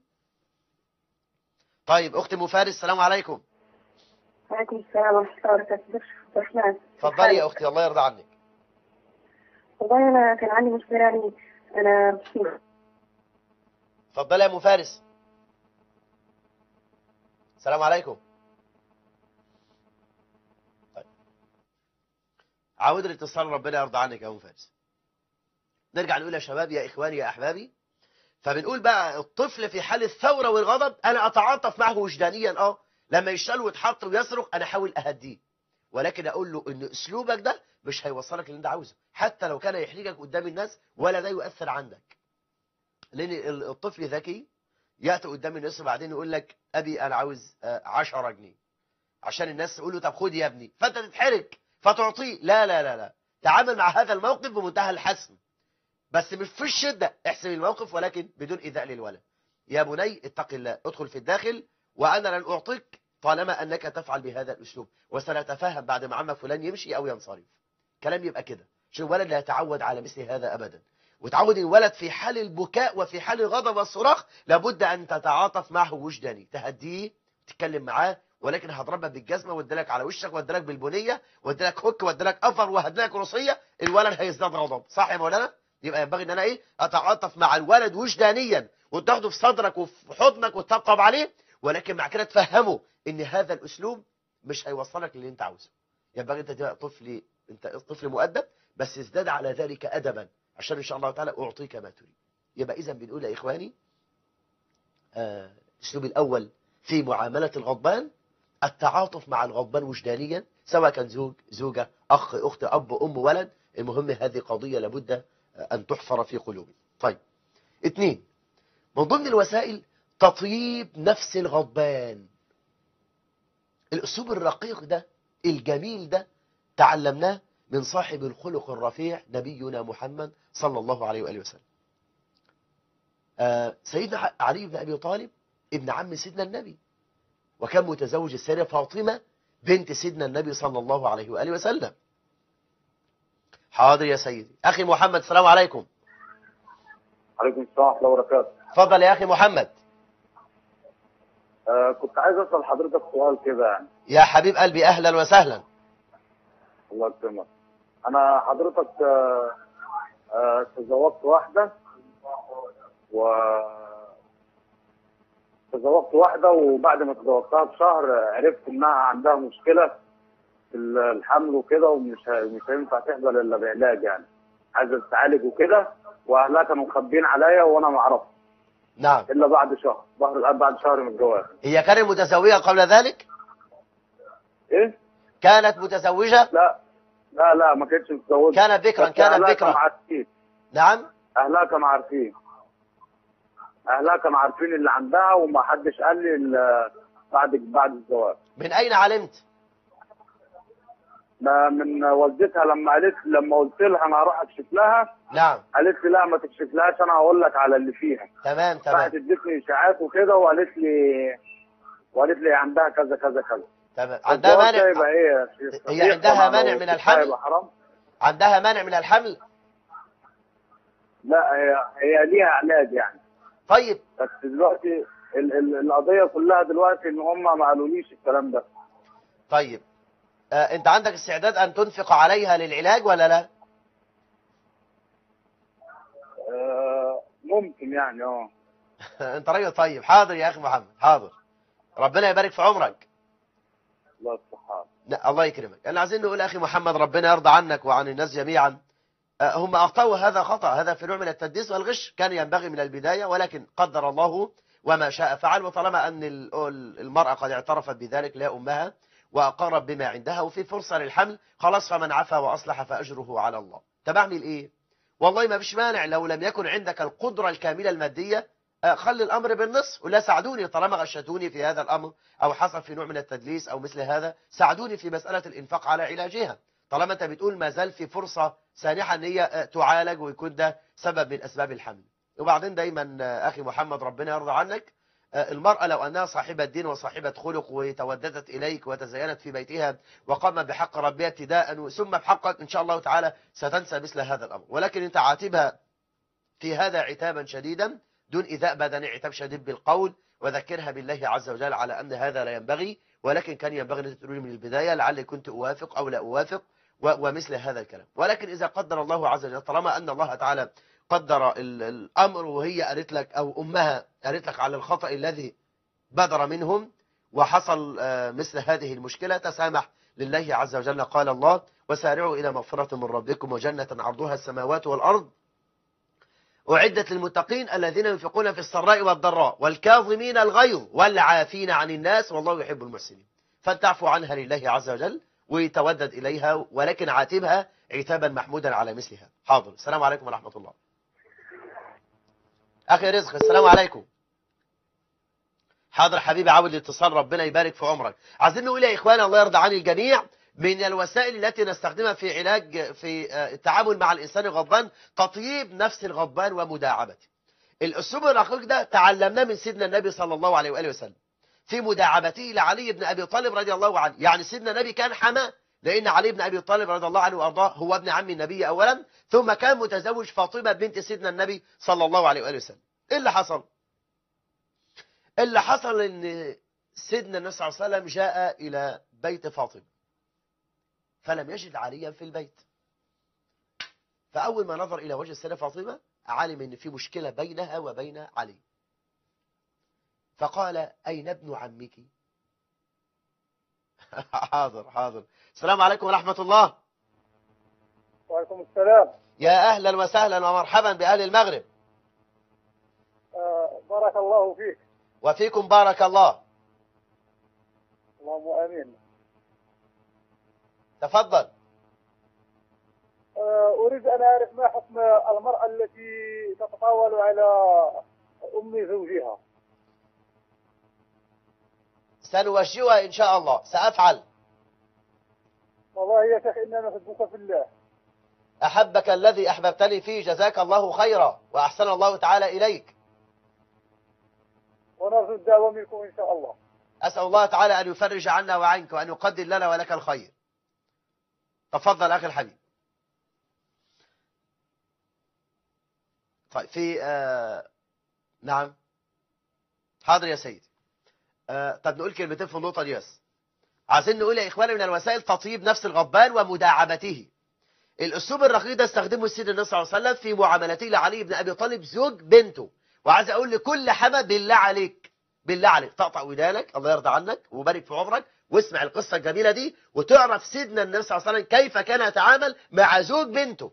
طيب اختي ام فارس السلام عليكم وعليكم السلام ورحمة الله وبركاته ازيك يا شيخ عبد الرحمن اتفضلي يا اختي الله يرضى عنك والله أنا كان عندي مشكلة يعني أنا اتفضلي يا ام فارس السلام عليكم طيب. عاود الاتصال ربنا يرضى عنك يا ام فارس نرجع نقول يا شباب يا اخواني يا احبابي فبنقول بقى الطفل في حال الثوره والغضب انا اتعاطف معه وجدانيا اه لما يشتغل ويتحط ويصرخ انا احاول اهديه ولكن اقول له ان اسلوبك ده مش هيوصلك اللي انت عاوزه حتى لو كان يحرجك قدام الناس ولا ده يؤثر عندك لان ال- الطفل ذكي ياتي قدام الناس وبعدين يقول لك ابي انا عاوز آه، 10 جنيه عشان الناس تقول له طب خد يا ابني فانت تتحرج فتعطيه لا لا لا لا تعامل مع هذا الموقف بمنتهى الحسم بس مش في الشده احسم الموقف ولكن بدون ايذاء للولد يا بني اتق الله ادخل في الداخل وانا لن اعطيك طالما انك تفعل بهذا الاسلوب وسنتفاهم بعد ما عمك فلان يمشي او ينصرف كلام يبقى كده عشان الولد لا يتعود على مثل هذا ابدا وتعود الولد في حال البكاء وفي حال الغضب والصراخ لابد ان تتعاطف معه وجداني تهديه تتكلم معاه ولكن هضربك بالجزمه وادلك على وشك وادلك بالبنيه وادلك هوك وادلك افر وهدلك روسيه الولد هيزداد غضب صح يا مولانا يبقى ينبغي ان انا ايه اتعاطف مع الولد وجدانيا وتاخده في صدرك وفي حضنك وتطبطب عليه ولكن مع كده تفهمه ان هذا الاسلوب مش هيوصلك للي انت عاوزه ينبغي انت تبقى طفل انت طفل مؤدب بس ازداد على ذلك ادبا عشان ان شاء الله تعالى اعطيك ما تريد يبقى اذا بنقول يا اخواني آه، الاسلوب الاول في معامله الغضبان التعاطف مع الغضبان وجدانيا سواء كان زوج زوجه اخ اخت اب ام ولد المهم هذه قضيه لابد آه، ان تحفر في قلوبنا طيب اثنين من ضمن الوسائل تطييب نفس الغضبان الاسلوب الرقيق ده الجميل ده تعلمناه من صاحب الخلق الرفيع نبينا محمد صلى الله عليه وآله وسلم آه، سيدنا علي بن أبي طالب ابن عم سيدنا النبي وكان متزوج السيدة فاطمة بنت سيدنا النبي صلى الله عليه وآله وسلم حاضر يا سيدي أخي محمد السلام عليكم عليكم السلام ورحمة الله وبركاته تفضل يا أخي محمد آه كنت عايز أسأل حضرتك سؤال كده يعني يا حبيب قلبي أهلا وسهلا الله يكرمك انا حضرتك آه، آه، تزوجت واحده و تزوجت واحده وبعد ما تزوجتها بشهر عرفت انها عندها مشكله في الحمل وكده ومش ه- مش هينفع تحضر الا بعلاج يعني عايزه تتعالج وكده واهلها كانوا مخبين عليا وانا ما اعرفش نعم الا بعد شهر بعد بعد شهر من الجواز هي كانت متزوجة قبل ذلك ايه كانت متزوجة لا لا لا ما كانتش متزوجه كانت بكرا بس كانت أهلها بكرا كانوا عارفين نعم اهلها كانوا عارفين اهلها كانوا عارفين اللي عندها وما حدش قال لي إلا بعد بعد الزواج من أين علمت ما من والدتها لما قالت لما قلت لها انا هروح اكشف لها نعم قالت لي لا ما تكشف لهاش انا هقول لك على اللي فيها تمام راحت تمام ادتني اشاعات وكده وقالت لي وقالت لي عندها كذا كذا كذا تمام عندها الجواز ده مانع يبقى ايه هي عندها طبعاً مانع لو من كنت الحمل؟ هيبقى حرام عندها مانع من الحمل لا هي هي ليها علاج يعني طيب بس دلوقتي ال ال القضيه كلها دلوقتي ان هم ما قالوليش الكلام ده طيب آه انت عندك استعداد ان تنفق عليها للعلاج ولا لا آه ممكن يعني اه انت راجل طيب حاضر يا اخي محمد حاضر ربنا يبارك في عمرك الله يصلحها لا الله يكرمك انا عايزين نقول اخي محمد ربنا يرضى عنك وعن الناس جميعا آه، هم اخطاوا هذا خطا هذا في نوع من التدليس والغش كان ينبغي من البدايه ولكن قدر الله وما شاء فعل وطالما ان ال- ال- المراه قد اعترفت بذلك لا امها واقرت بما عندها وفي فرصه للحمل خلاص فمن عفا واصلح فاجره على الله طب اعمل ايه والله ما فيش مانع لو لم يكن عندك القدره الكامله الماديه آه، خلي الامر بالنصف ولا ساعدوني طالما غشتوني في هذا الامر او حصل في نوع من التدليس او مثل هذا ساعدوني في مساله الانفاق على علاجها طالما انت بتقول ما زال في فرصه سانحه ان هي آه، تعالج ويكون ده سبب من اسباب الحمل وبعدين دايما آه، اخي محمد ربنا يرضى عنك آه، المرأة لو أنها صاحبة دين وصاحبة خلق وتوددت إليك وتزينت في بيتها وقام بحق ربها ابتداء ثم بحقك إن شاء الله تعالى ستنسى مثل هذا الأمر ولكن أنت عاتبها في هذا عتابا شديدا دون إيذاء بدني عتاب شديد بالقول وذكرها بالله عز وجل على أن هذا لا ينبغي ولكن كان ينبغي أن تقولي من البداية لعلي كنت أوافق أو لا أوافق و- ومثل هذا الكلام ولكن إذا قدر الله عز وجل طالما أن الله تعالى قدر ال- الأمر وهي قالت لك أو أمها قالت لك على الخطأ الذي بدر منهم وحصل آه، مثل هذه المشكلة تسامح لله عز وجل قال الله وسارعوا إلى مغفرة من ربكم وجنة عرضها السماوات والأرض أعدت للمتقين الذين ينفقون في السراء والضراء والكاظمين الغيظ والعافين عن الناس والله يحب المحسنين فلتعفوا عنها لله عز وجل ويتودد إليها ولكن عاتبها عتابا محمودا على مثلها حاضر السلام عليكم ورحمة الله أخي رزق السلام عليكم حاضر حبيبي عاود الاتصال ربنا يبارك في عمرك عايزين نقول يا إخوان الله يرضى عن الجميع من الوسائل التي نستخدمها في علاج في آه، التعامل مع الإنسان الغضبان تطييب نفس الغضبان ومداعبته الأسلوب الرقيق ده تعلمناه من سيدنا النبي صلى الله عليه وآله وسلم في مداعبته لعلي بن أبي طالب رضي الله عنه يعني سيدنا النبي كان حماه لأن علي بن أبي طالب رضي الله عنه وأرضاه هو ابن عم النبي أولا ثم كان متزوج فاطمة بنت سيدنا النبي صلى الله عليه وآله وسلم إيه اللي حصل اللي حصل ان سيدنا النبي صلى الله عليه وسلم جاء الى بيت فاطمه فلم يجد عليا في البيت فاول ما نظر الى وجه السيده فاطمه علم ان في مشكله بينها وبين علي فقال اين ابن عمك حاضر حاضر السلام عليكم ورحمه الله وعليكم السلام يا اهلا وسهلا ومرحبا باهل المغرب آه بارك الله فيك وفيكم بارك الله اللهم امين تفضل آه اريد ان اعرف ما حكم المراه التي تتطاول على ام زوجها سنوجهها ان شاء الله سافعل والله يا شيخ اننا نحبك في الله أحبك الذي أحببتني فيه جزاك الله خيرا وأحسن الله تعالى إليك ونرجو الدعوه منكم ان شاء الله أسأل الله تعالى أن يفرج عنا وعنك وأن يقدر لنا ولك الخير تفضل أخي الحبيب طيب في آه نعم حاضر يا سيدي آه طب نقول كلمتين في النقطة دي بس عايزين نقول يا إخواني من الوسائل تطيب نفس الغضبان ومداعبته الاسلوب الرقيق ده استخدمه السيد النبي صلى الله عليه وسلم في معاملته لعلي بن ابي طالب زوج بنته وعايز اقول لكل حما بالله عليك بالله عليك تقطع ودانك الله يرضى عنك ويبارك في عمرك واسمع القصه الجميله دي وتعرف سيدنا النبي صلى الله عليه وسلم كيف كان يتعامل مع زوج بنته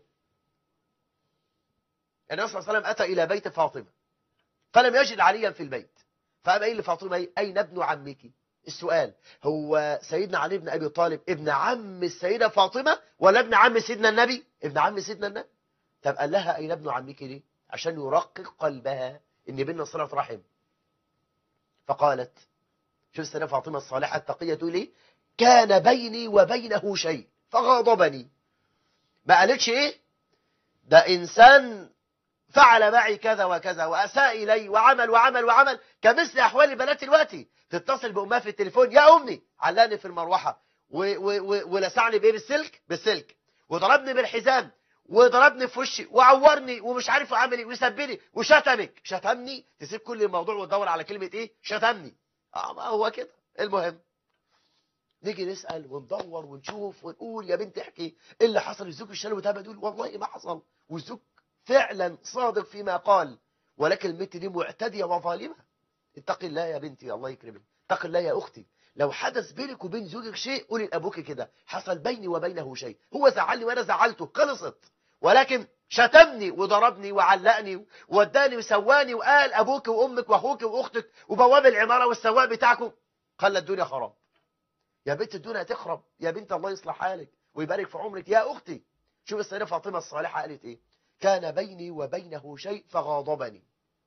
النبي صلى الله عليه وسلم اتى الى بيت فاطمه فلم يجد عليا في البيت فقام قايل لفاطمه إيه؟ اين ابن عمك السؤال هو سيدنا علي بن ابي طالب ابن عم السيده فاطمه ولا ابن عم سيدنا النبي ابن عم سيدنا النبي طب قال لها اين ابن عمك ليه عشان يرقق قلبها ان بيننا صله رحم فقالت شوف السيده فاطمه الصالحه التقيه تقول ايه كان بيني وبينه شيء فغضبني ما قالتش ايه ده انسان فعل معي كذا وكذا واساء الي وعمل وعمل وعمل كمثل احوال البنات دلوقتي تتصل بامها في التليفون يا امي علاني في المروحه و- و- و- ولسعني بايه بالسلك بالسلك وضربني بالحزام وضربني في وشي وعورني ومش عارف اعمل ايه وسبني وشتمك شتمني تسيب كل الموضوع وتدور على كلمه ايه شتمني اه ما هو كده المهم نيجي نسال وندور ونشوف ونقول يا بنت احكي ايه اللي حصل الزوج الشلوي ده بتقول والله ما حصل والزوج فعلا صادق فيما قال ولكن البنت دي معتديه وظالمه اتقي الله يا بنتي الله يكرمك اتقي الله يا اختي لو حدث بينك وبين زوجك شيء قولي لابوك كده حصل بيني وبينه شيء هو زعلني وانا زعلته خلصت ولكن شتمني وضربني وعلقني ووداني وسواني وقال ابوك وامك واخوك واختك وبواب العماره والسواق بتاعكم خلى الدنيا خراب يا بنت الدنيا هتخرب يا بنت الله يصلح حالك ويبارك في عمرك يا اختي شوف السيده فاطمه الصالحه قالت ايه كان بيني وبينه شيء فغاضبني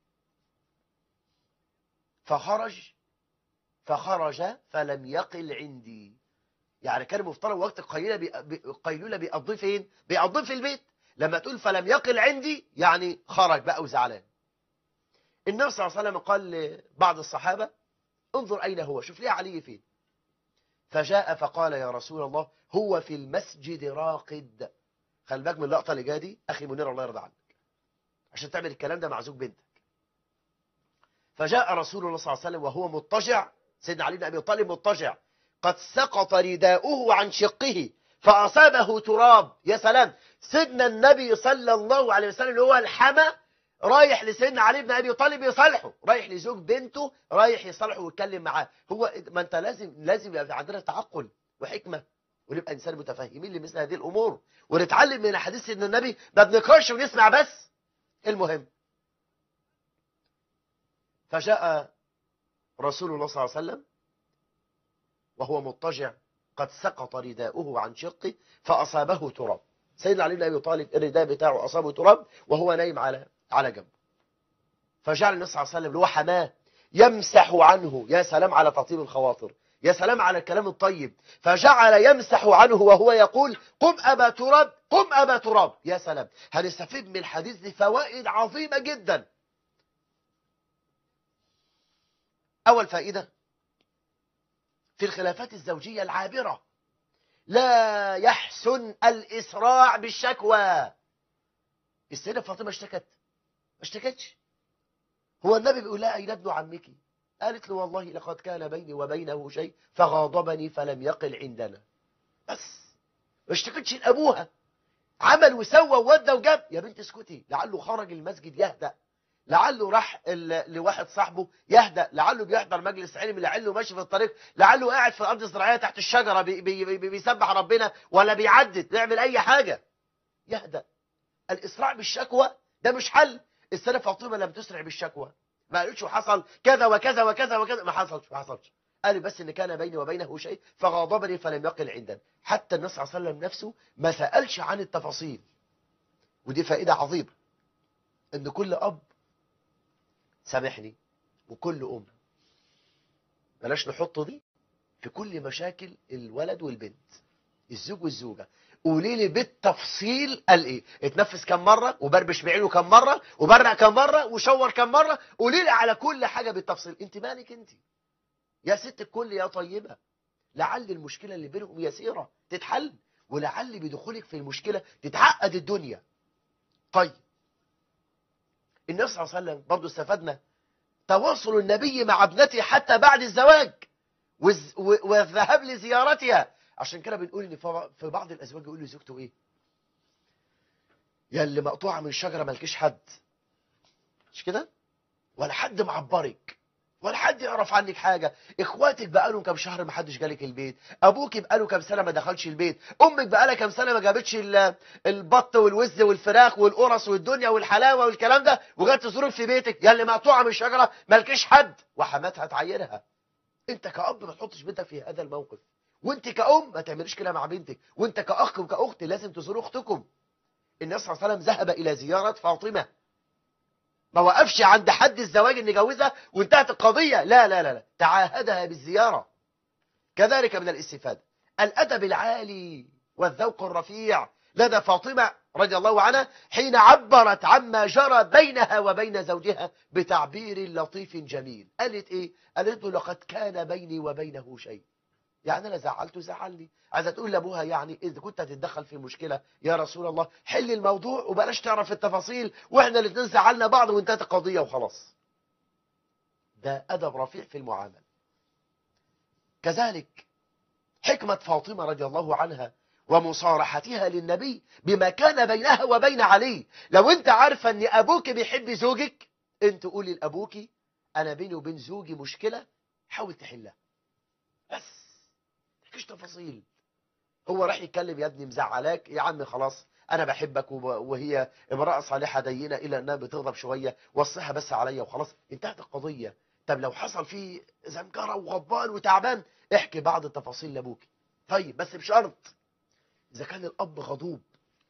فخرج فخرج فلم يقل عندي يعني كان مفترض وقت القيلولة بي- بي- القيلولة بيقضيه فين بيقضيه في البيت لما تقول فلم يقل عندي يعني خرج بقى وزعلان النبي صلى الله عليه وسلم قال لبعض الصحابة انظر أين هو شوف ليه علي فين فجاء فقال يا رسول الله هو في المسجد راقد خلي بالك من اللقطة اللي جايه دي أخي منير الله يرضى عنك عشان تعمل الكلام ده مع زوج بنتك فجاء رسول الله صلى الله عليه وسلم وهو مضطجع سيدنا علي بن ابي طالب مضطجع قد سقط رداؤه عن شقه فاصابه تراب يا سلام سيدنا النبي صلى الله عليه وسلم اللي هو الحما رايح لسيدنا علي بن ابي طالب يصالحه رايح لزوج بنته رايح يصالحه ويتكلم معاه هو ما انت لازم لازم يبقى عندنا تعقل وحكمه ونبقى انسان متفاهمين لمثل هذه الامور ونتعلم من حديث سيدنا النبي ما بنقراش ونسمع بس المهم فجاء رسول الله صلى الله عليه وسلم وهو مضطجع قد سقط رداؤه عن شقه فأصابه تراب سيدنا علي بن أبي طالب الرداء بتاعه أصابه تراب وهو نايم على على جنب فجعل النبي صلى الله عليه وسلم اللي هو حماه يمسح عنه يا سلام على تطيب الخواطر يا سلام على الكلام الطيب فجعل يمسح عنه وهو يقول قم أبا تراب قم أبا تراب يا سلام هنستفيد من الحديث دي فوائد عظيمة جدا أول فائدة في الخلافات الزوجية العابرة لا يحسن الإسراع بالشكوى السيدة فاطمة اشتكت ما اشتكتش هو النبي بيقول لها أين ابن عمك قالت له والله لقد كان بيني وبينه شيء فغاضبني فلم يقل عندنا بس ما اشتكتش لأبوها عمل وسوى وودى وجاب يا بنت اسكتي لعله خرج المسجد يهدأ لعله راح ال- لواحد صاحبه يهدأ لعله بيحضر مجلس علم لعله ماشي في الطريق لعله قاعد في الارض الزراعيه تحت الشجره بي بي بي بيسبح ربنا ولا بيعدد بيعمل اي حاجه يهدأ الاسراع بالشكوى ده مش حل السيده فاطمه لم تسرع بالشكوى ما قالتش حصل كذا وكذا وكذا وكذا ما حصلش ما حصلش قال بس ان كان بيني وبينه شيء فغاضبني فلم يقل عندنا حتى النبي صلى الله عليه وسلم نفسه ما سالش عن التفاصيل ودي فائده عظيمه ان كل اب سامحني وكل ام بلاش نحط دي في كل مشاكل الولد والبنت الزوج والزوجه قولي لي بالتفصيل قال ايه اتنفس كم مره وبربش بعينه كم مره وبرق كم مره وشور كم مره قولي لي على كل حاجه بالتفصيل انت مالك انت يا ست الكل يا طيبه لعل المشكله اللي بينهم يسيره تتحل ولعل بدخولك في المشكله تتعقد الدنيا طيب النبي صلى الله عليه وسلم برضه استفدنا تواصل النبي مع ابنته حتى بعد الزواج والز- و- والذهاب لزيارتها عشان كده بنقول ان في في بعض الازواج يقول لزوجته ايه يا اللي مقطوعه من شجره مالكيش حد مش كده ولا حد معبرك ولا حد يعرف عنك حاجة اخواتك بقالهم كام شهر ما حدش جالك البيت ابوك بقاله كام سنة ما دخلش البيت امك بقالها كام سنة ما جابتش ال- البط والوز والفراخ والقرص والدنيا والحلاوة والكلام ده وجات تزورك في بيتك يا اللي مقطوعة من شجرة مالكيش حد وحماتها تعيرها انت كأب ما تحطش بنتك في هذا الموقف وانت كأم ما تعمليش كده مع بنتك وانت كأخ وكأخت لازم تزوروا اختكم النبي صلى الله عليه وسلم ذهب إلى زيارة فاطمة ما وقفش عند حد الزواج ان يجوزها وانتهت القضية لا لا لا لا تعاهدها بالزيارة كذلك من الاستفادة الأدب العالي والذوق الرفيع لدى فاطمة رضي الله عنها حين عبرت عما جرى بينها وبين زوجها بتعبير لطيف جميل قالت ايه قالت له لقد كان بيني وبينه شيء يعني انا زعلته زعلني عايزه تقول لابوها يعني اذا كنت هتتدخل في مشكله يا رسول الله حل الموضوع وبلاش تعرف التفاصيل واحنا الاثنين زعلنا بعض وانتهت القضيه وخلاص ده ادب رفيع في المعامله كذلك حكمه فاطمه رضي الله عنها ومصارحتها للنبي بما كان بينها وبين علي لو انت عارفه ان ابوك بيحب زوجك انت قولي لابوك انا بيني وبين زوجي مشكله حاول تحلها بس مفيش تفاصيل هو راح يتكلم يا ابني مزعلاك يا عم خلاص انا بحبك وب- وهي امراه صالحه دينه الا انها بتغضب شويه وصيها بس عليا وخلاص انتهت القضيه طب لو حصل فيه زمجره وغضبان وتعبان احكي بعض التفاصيل لابوك طيب بس بشرط اذا كان الاب غضوب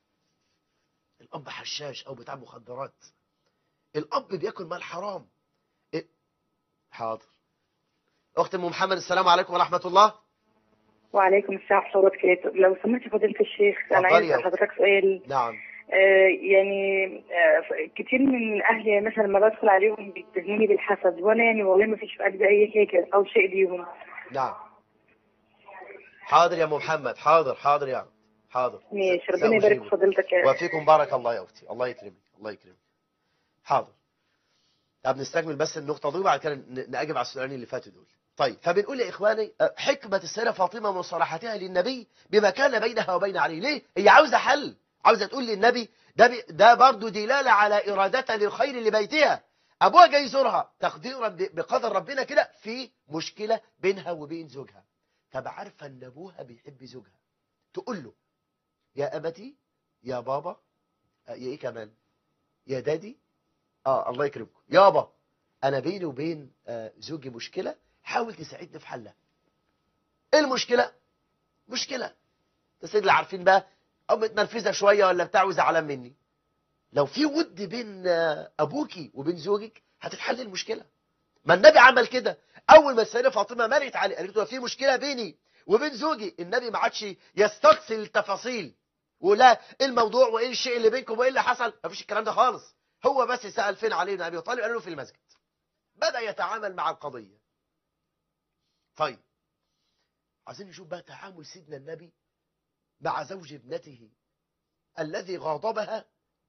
الاب حشاش او بتاع مخدرات الاب بياكل مال حرام إيه؟ حاضر اخت ام محمد السلام عليكم ورحمه الله وعليكم السلام ورحمة الله وبركاته لو سمحت فضيلة الشيخ أنا اتفضلي عايز يا أسأل حضرتك سؤال نعم آه يعني آه ف- كتير من أهلي مثلا لما بدخل عليهم بيتهموني بالحسد وأنا يعني والله ما فيش في قلبي أي حاجة أو شيء ليهم نعم حاضر يا ام محمد حاضر حاضر يا عم حاضر ماشي ربنا يبارك في سأجيبك. فضيلتك يا وفيكم بارك الله يا اختي الله يكرمك الله يكرمك حاضر طب نستكمل بس النقطة دي وبعد كده ن- نأجب على السؤالين اللي فاتوا دول طيب فبنقول يا إخواني أه، حكمة السيدة فاطمة ومصالحتها للنبي بما كان بينها وبين علي ليه؟ هي عاوزة حل عاوزة تقول للنبي ده بي ده برضه دلالة على إرادتها للخير لبيتها أبوها جاي يزورها تقديرا ب- بقدر ربنا كده في مشكلة بينها وبين زوجها طب عارفة إن أبوها بيحب زوجها تقول له يا أبتي يا بابا أه، يا إيه كمان يا دادي اه الله يكرمكم يابا انا بيني وبين آه، زوجي مشكله حاول تساعدني في حلها ايه المشكله مشكله بس اللي عارفين بقى او متنرفزه شويه ولا بتاع وزعلان مني لو في ود بين آه، ابوكي وبين زوجك هتتحل المشكله ما النبي عمل كده اول ما السيده فاطمه مرت عليه قالت له في مشكله بيني وبين زوجي النبي ما عادش يستقصي التفاصيل ولا ايه الموضوع وايه الشيء اللي بينكم وايه اللي حصل مفيش الكلام ده خالص هو بس سأل فين علي بن أبي طالب قال له في المسجد بدأ يتعامل مع القضية طيب عايزين نشوف بقى تعامل سيدنا النبي مع زوج ابنته الذي غاضبها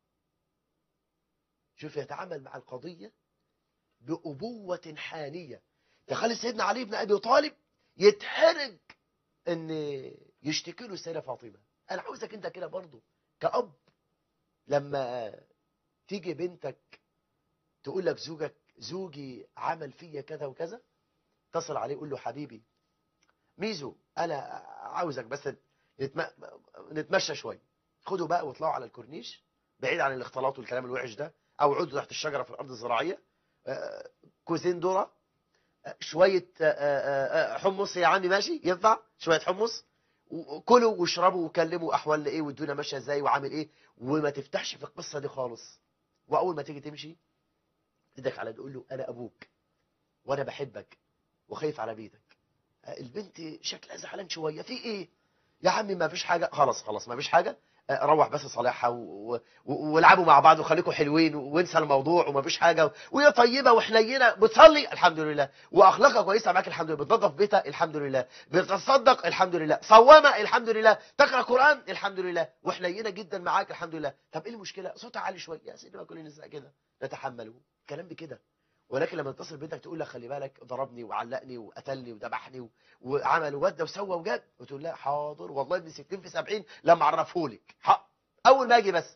شوف يتعامل مع القضية بأبوة حانية تخلي سيدنا علي بن أبي طالب يتحرج ان يشتكي له السيدة فاطمة انا عاوزك انت كده برضه كأب لما تيجي بنتك تقول لك زوجك زوجي عمل فيا كذا وكذا اتصل عليه قول له حبيبي ميزو انا عاوزك بس نتم... نتمشى شويه خدوا بقى واطلعوا على الكورنيش بعيد عن الاختلاط والكلام الوحش ده او اقعدوا تحت الشجره في الارض الزراعيه آه، كوزين ذره آه، شويه آه، آه، آه، حمص يا عمي ماشي ينفع شويه حمص وكلوا واشربوا وكلموا احوال ايه والدنيا ماشيه ازاي وعامل ايه وما تفتحش في القصه دي خالص واول ما تيجي تمشي ايدك على تقول له انا ابوك وانا بحبك وخايف على بيتك آه، البنت شكلها زعلان شويه في ايه يا عمي ما فيش حاجه خلاص خلاص ما فيش حاجه آه، روح بس صالحها و- و- و- والعبوا مع بعض وخليكم حلوين وانسى الموضوع وما فيش حاجه وهي طيبه وحنينه بتصلي الحمد لله واخلاقها كويسه معاك الحمد لله بتنظف بيتها الحمد لله بتتصدق الحمد لله صوامه الحمد لله تقرا قران الحمد لله وحنينه جدا معاك الحمد لله طب ايه المشكله صوتها عالي شويه يا سيدي ما كل النساء كده نتحمله كلام بكده ولكن لما تتصل بنتك تقول لك خلي بالك ضربني وعلقني وقتلني وذبحني و- وعمل وودى وسوى وجاب وتقول لها حاضر والله ابن 60 في 70 لما اعرفهولك حق اول ما اجي بس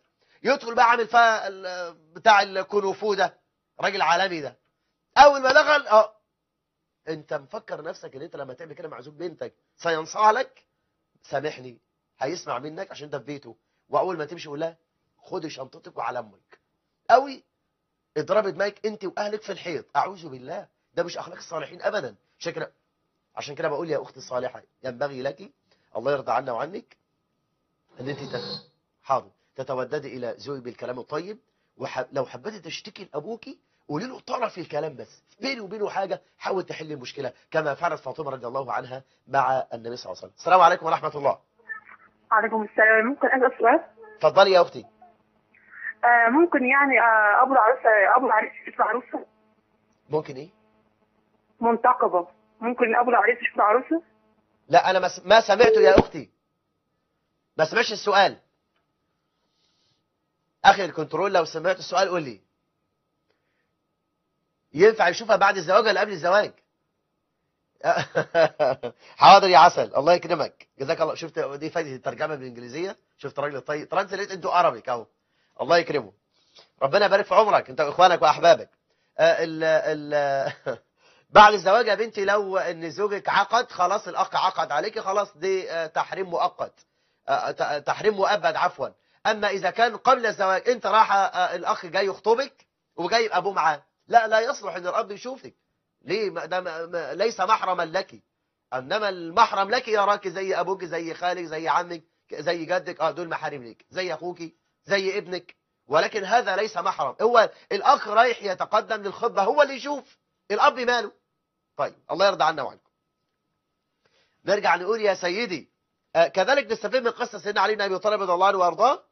يدخل بقى عامل فيها ال- بتاع الكونوفو ده راجل عالمي ده اول ما دخل اه انت مفكر نفسك ان انت لما تعمل كده مع زوج بنتك سينصاع لك سامحني هيسمع منك عشان انت في بيته واول ما تمشي قول لها خدي شنطتك وعلى امك قوي اضربي دماغك انت واهلك في الحيط اعوذ بالله ده مش اخلاق الصالحين ابدا عشان كده عشان كده بقول يا اختي الصالحه ينبغي لك الله يرضى عنا وعنك ان انت تت... حاضر تتوددي الى زوجك بالكلام الطيب ولو حبيتي تشتكي لابوكي قولي له طرف الكلام بس بيني وبينه حاجه حاول تحل المشكله كما فعلت فاطمه رضي الله عنها مع النبي صلى الله عليه وسلم السلام عليكم ورحمه الله عليكم السلام ممكن اسال سؤال اتفضلي يا اختي آه ممكن يعني آه ابو العروسه ابو العريس يشوف العروسه ممكن ايه منتقبه ممكن ابو العريس يشوف العروسه لا انا ما س- ما سمعته يا اختي ما سمعش السؤال اخي الكنترول لو سمعت السؤال قول لي ينفع يشوفها بعد الزواج ولا قبل الزواج حاضر يا عسل الله يكرمك جزاك الله شفت دي فايده الترجمه بالانجليزيه شفت راجل طيب ترانسليت انتو عربي اهو الله يكرمه ربنا يبارك في عمرك انت واخوانك واحبابك آه، ال ال بعد الزواج يا بنتي لو ان زوجك عقد خلاص الاخ عقد عليك خلاص دي آه، تحريم مؤقت آه، ت- تحريم مؤبد عفوا اما اذا كان قبل الزواج انت راح آه، الاخ جاي يخطبك وجايب ابوه معاه لا لا يصلح ان الاب يشوفك ليه ما- ده ما- ما- ليس محرما لك انما المحرم لك يراك زي ابوك زي خالك زي عمك زي جدك اه دول محارم ليك زي اخوك زي ابنك ولكن هذا ليس محرم هو الاخ رايح يتقدم للخطبه هو اللي يشوف الاب ماله طيب الله يرضى عنا وعنكم نرجع نقول يا سيدي آه كذلك نستفيد من قصه سيدنا علي بن ابي طالب رضي الله عنه وارضاه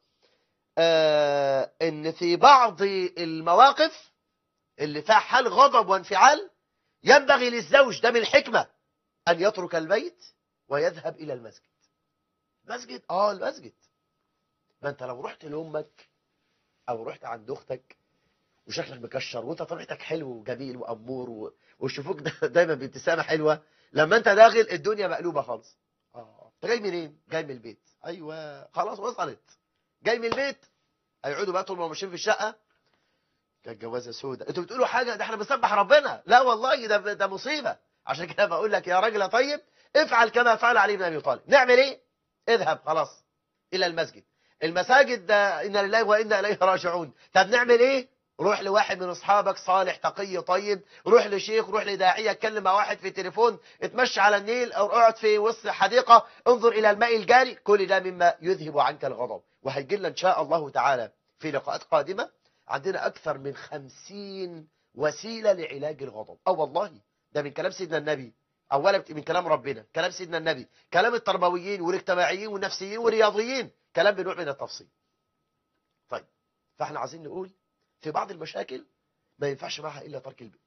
آه ان في بعض المواقف اللي فيها حال غضب وانفعال ينبغي للزوج ده من الحكمه ان يترك البيت ويذهب الى المسجد مسجد اه المسجد ما انت لو رحت لامك او رحت عند اختك وشكلك مكشر وانت طبيعتك حلو وجميل وامور و... ويشوفوك دا- دايما بابتسامه حلوه لما انت داخل الدنيا مقلوبه خالص اه انت جاي منين جاي من البيت ايوه خلاص وصلت جاي من البيت هيقعدوا بقى طول ما هم ماشيين في الشقه كانت جوازه سودة انتوا بتقولوا حاجه ده احنا بنسبح ربنا لا والله ده ده مصيبه عشان كده بقول لك يا راجل يا طيب افعل كما فعل علي بن ابي طالب نعمل ايه اذهب خلاص الى المسجد المساجد ده انا لله وانا اليه راجعون طب نعمل ايه روح لواحد من اصحابك صالح تقي طيب روح لشيخ روح لداعيه اتكلم مع واحد في التليفون اتمشى على النيل او اقعد في وسط حديقه انظر الى الماء الجاري كل ده مما يذهب عنك الغضب وهيجي لنا ان شاء الله تعالى في لقاءات قادمه عندنا اكثر من خمسين وسيله لعلاج الغضب اه والله ده من كلام سيدنا النبي اولا من كلام ربنا كلام سيدنا النبي كلام التربويين والاجتماعيين والنفسيين والرياضيين كلام بنوع من التفصيل طيب فاحنا عايزين نقول في بعض المشاكل ما ينفعش معها الا ترك البيت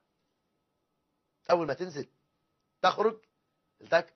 اول ما تنزل تخرج لتك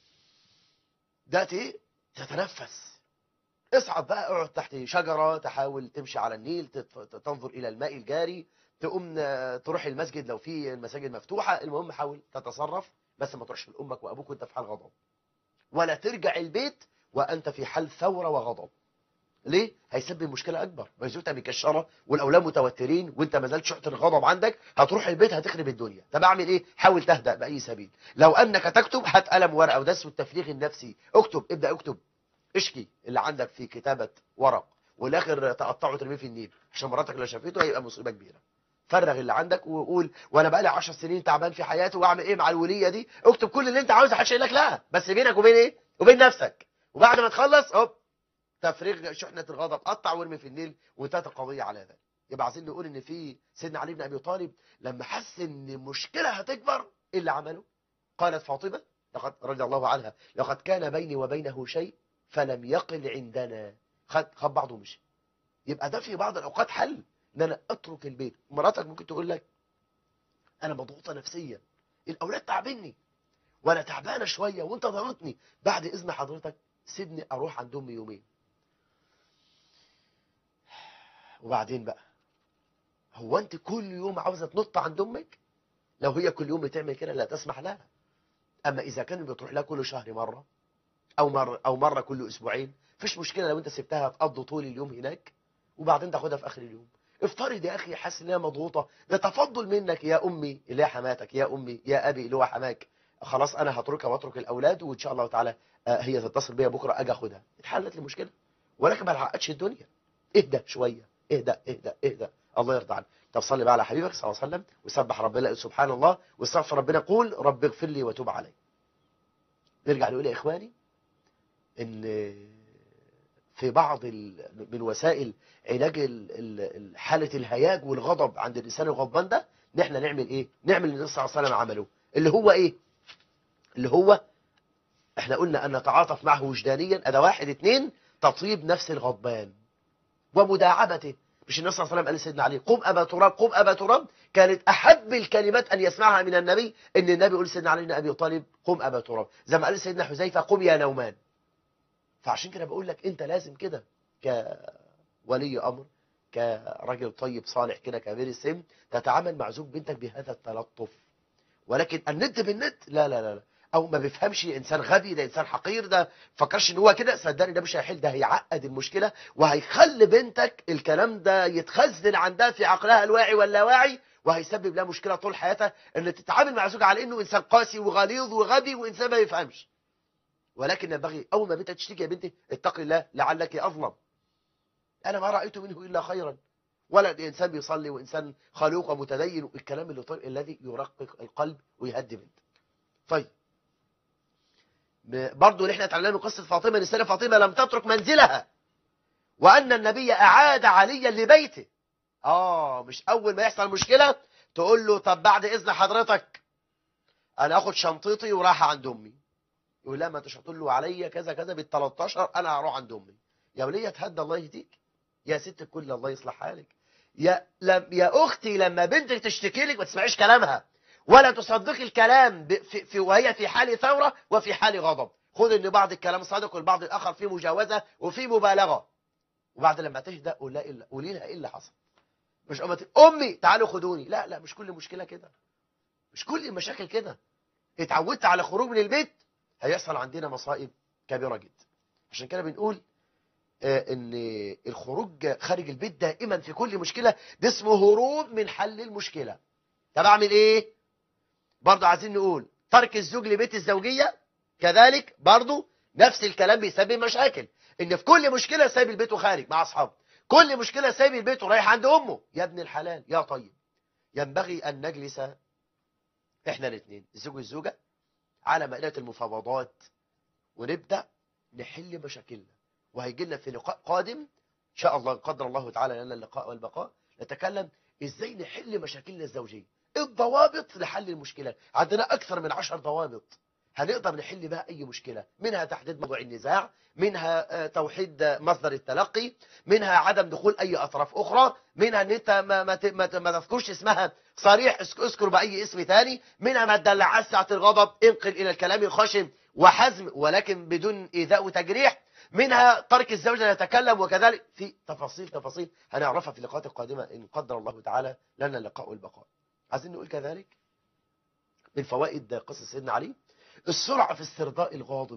داتي تتنفس اصعد بقى اقعد تحت شجرة تحاول تمشي على النيل تت- تنظر الى الماء الجاري تقوم آه، تروح المسجد لو في المساجد مفتوحة المهم حاول تتصرف بس ما تروحش لامك وابوك وانت في حال غضب ولا ترجع البيت وانت في حال ثورة وغضب ليه؟ هيسبب مشكلة أكبر ما زوجتها مكشرة والأولاد متوترين وأنت ما زالت شحنة الغضب عندك هتروح البيت هتخرب الدنيا طب أعمل إيه؟ حاول تهدأ بأي سبيل لو أنك تكتب هات قلم ورقة وده اسمه التفريغ النفسي اكتب ابدأ اكتب اشكي اللي عندك في كتابة ورق والآخر تقطعه وترميه في النيل عشان مراتك لو شافته هيبقى مصيبة كبيرة فرغ اللي عندك وقول وانا بقالي 10 سنين تعبان في حياتي واعمل ايه مع الوليه دي اكتب كل اللي انت عاوزه محدش يقول لك لا بس بينك وبين ايه وبين نفسك وبعد ما تخلص هوب تفريغ شحنة الغضب قطع وارمي في النيل وانتهت القضية على ذلك يبقى عايزين نقول ان في سيدنا علي بن ابي طالب لما حس ان مشكلة هتكبر ايه اللي عمله قالت فاطمة لقد رضي الله عنها لقد كان بيني وبينه شيء فلم يقل عندنا خد خد بعضه ومشي يبقى ده في بعض الاوقات حل ان انا اترك البيت مراتك ممكن تقول لك انا مضغوطه نفسيا الاولاد تعبني وانا تعبانه شويه وانت ضغطني بعد اذن حضرتك سيبني اروح عند امي يومين وبعدين بقى هو انت كل يوم عاوزه تنط عند امك لو هي كل يوم بتعمل كده لا تسمح لها اما اذا كانت بتروح لها كل شهر مره او مره او مره كل اسبوعين مفيش مشكله لو انت سبتها تقضي طول اليوم هناك وبعدين تاخدها في اخر اليوم افترض يا اخي حاسس ان هي مضغوطه ده تفضل منك يا امي اللي هي حماتك يا امي يا ابي اللي هو حماك خلاص انا هتركها واترك الاولاد وان شاء الله تعالى آه، هي تتصل بيا بكره اجي اخدها اتحلت المشكله ولكن ما تعقدش الدنيا اهدى شويه اهدى اهدى اهدى الله يرضى عنك طب صلي بقى على حبيبك صلى الله عليه وسلم وسبح ربنا سبحان الله واستغفر ربنا قول رب اغفر لي وتوب علي نرجع نقول يا اخواني ان في بعض ال- من وسائل علاج ال- ال- ال- حاله الهياج والغضب عند الانسان الغضبان ده ان احنا نعمل ايه نعمل اللي النبي صلى الله عليه وسلم عمله اللي هو ايه اللي هو احنا قلنا ان نتعاطف معه وجدانيا اداه واحد اتنين تطيب نفس الغضبان ومداعبته مش النبي صلى الله عليه وسلم قال لسيدنا علي قم ابا تراب قم ابا تراب كانت احب الكلمات ان يسمعها من النبي ان النبي يقول لسيدنا علي بن ابي طالب قم ابا تراب زي ما قال سيدنا حذيفه قم يا نومان فعشان كده بقول لك انت لازم كده كولي امر كراجل طيب صالح كده كبير السن تتعامل مع زوج بنتك بهذا التلطف ولكن الند بالند لا لا لا, لا. او ما بيفهمش انسان غبي ده انسان حقير ده فكرش ان هو كده صدقني ده مش هيحل ده هيعقد المشكله وهيخلي بنتك الكلام ده يتخزن عندها في عقلها الواعي واللاواعي وهيسبب لها مشكله طول حياتها ان تتعامل مع زوجها على انه انسان قاسي وغليظ وغبي وانسان ما يفهمش ولكن ينبغي اول ما بنتك تشتكي يا بنتي اتقي الله لعلك اظلم انا ما رايت منه الا خيرا ولا انسان بيصلي وانسان خلوق ومتدين الكلام اللي طيب الذي يرقق القلب ويهدي بنت طيب ب- برضو اللي احنا اتعلمنا من قصه فاطمه ان السيده فاطمه لم تترك منزلها وان النبي اعاد عليا لبيته اه مش اول ما يحصل مشكله تقول له طب بعد اذن حضرتك انا اخد شنطتي ورايح عند امي يقول لا ما انتش هتقول له عليا كذا كذا بال 13 انا هروح عند امي يا وليه تهدى الله يهديك يا ست الكل الله يصلح حالك يا لم يا اختي لما بنتك تشتكي لك ما تسمعيش كلامها ولا تصدقي الكلام ب- في, في وهي في حال ثوره وفي حال غضب خذ ان بعض الكلام صادق والبعض الاخر فيه مجاوزه وفيه مبالغه وبعد لما تهدى قول لها إلا قولي لها ايه اللي حصل مش أمتي امي تعالوا خدوني لا لا مش كل مشكله كده مش كل المشاكل كده اتعودت على خروج من البيت هيحصل عندنا مصائب كبيره جدا عشان كده بنقول آه، ان الخروج خارج البيت دائما في كل مشكله ده اسمه هروب من حل المشكله طب اعمل ايه برضه عايزين نقول ترك الزوج لبيت الزوجيه كذلك برضه نفس الكلام بيسبب مشاكل ان في كل مشكله سايب البيت وخارج مع اصحابه كل مشكله سايب البيت ورايح عند امه يا ابن الحلال يا طيب ينبغي ان نجلس احنا الاثنين الزوج والزوجه على مائده المفاوضات ونبدا نحل مشاكلنا وهيجي لنا في لقاء قادم ان شاء الله قدر الله تعالى لنا اللقاء والبقاء نتكلم ازاي نحل مشاكلنا الزوجيه الضوابط لحل المشكلات عندنا اكثر من عشر ضوابط هنقدر نحل بها اي مشكله منها تحديد موضوع النزاع منها آه، توحيد آه، مصدر التلقي منها عدم دخول اي اطراف اخرى منها ان انت ما ما ت- ما, ت- ما تذكرش اسمها صريح اسك- اذكر باي اسم ثاني منها ما تدلعش ساعه الغضب انقل الى الكلام الخشن وحزم ولكن بدون ايذاء وتجريح منها ترك الزوجة يتكلم وكذلك في تفاصيل تفاصيل هنعرفها في اللقاءات القادمة إن قدر الله تعالى لنا اللقاء والبقاء عايزين نقول كذلك من فوائد قصة سيدنا علي السرعة في استرضاء الغاضب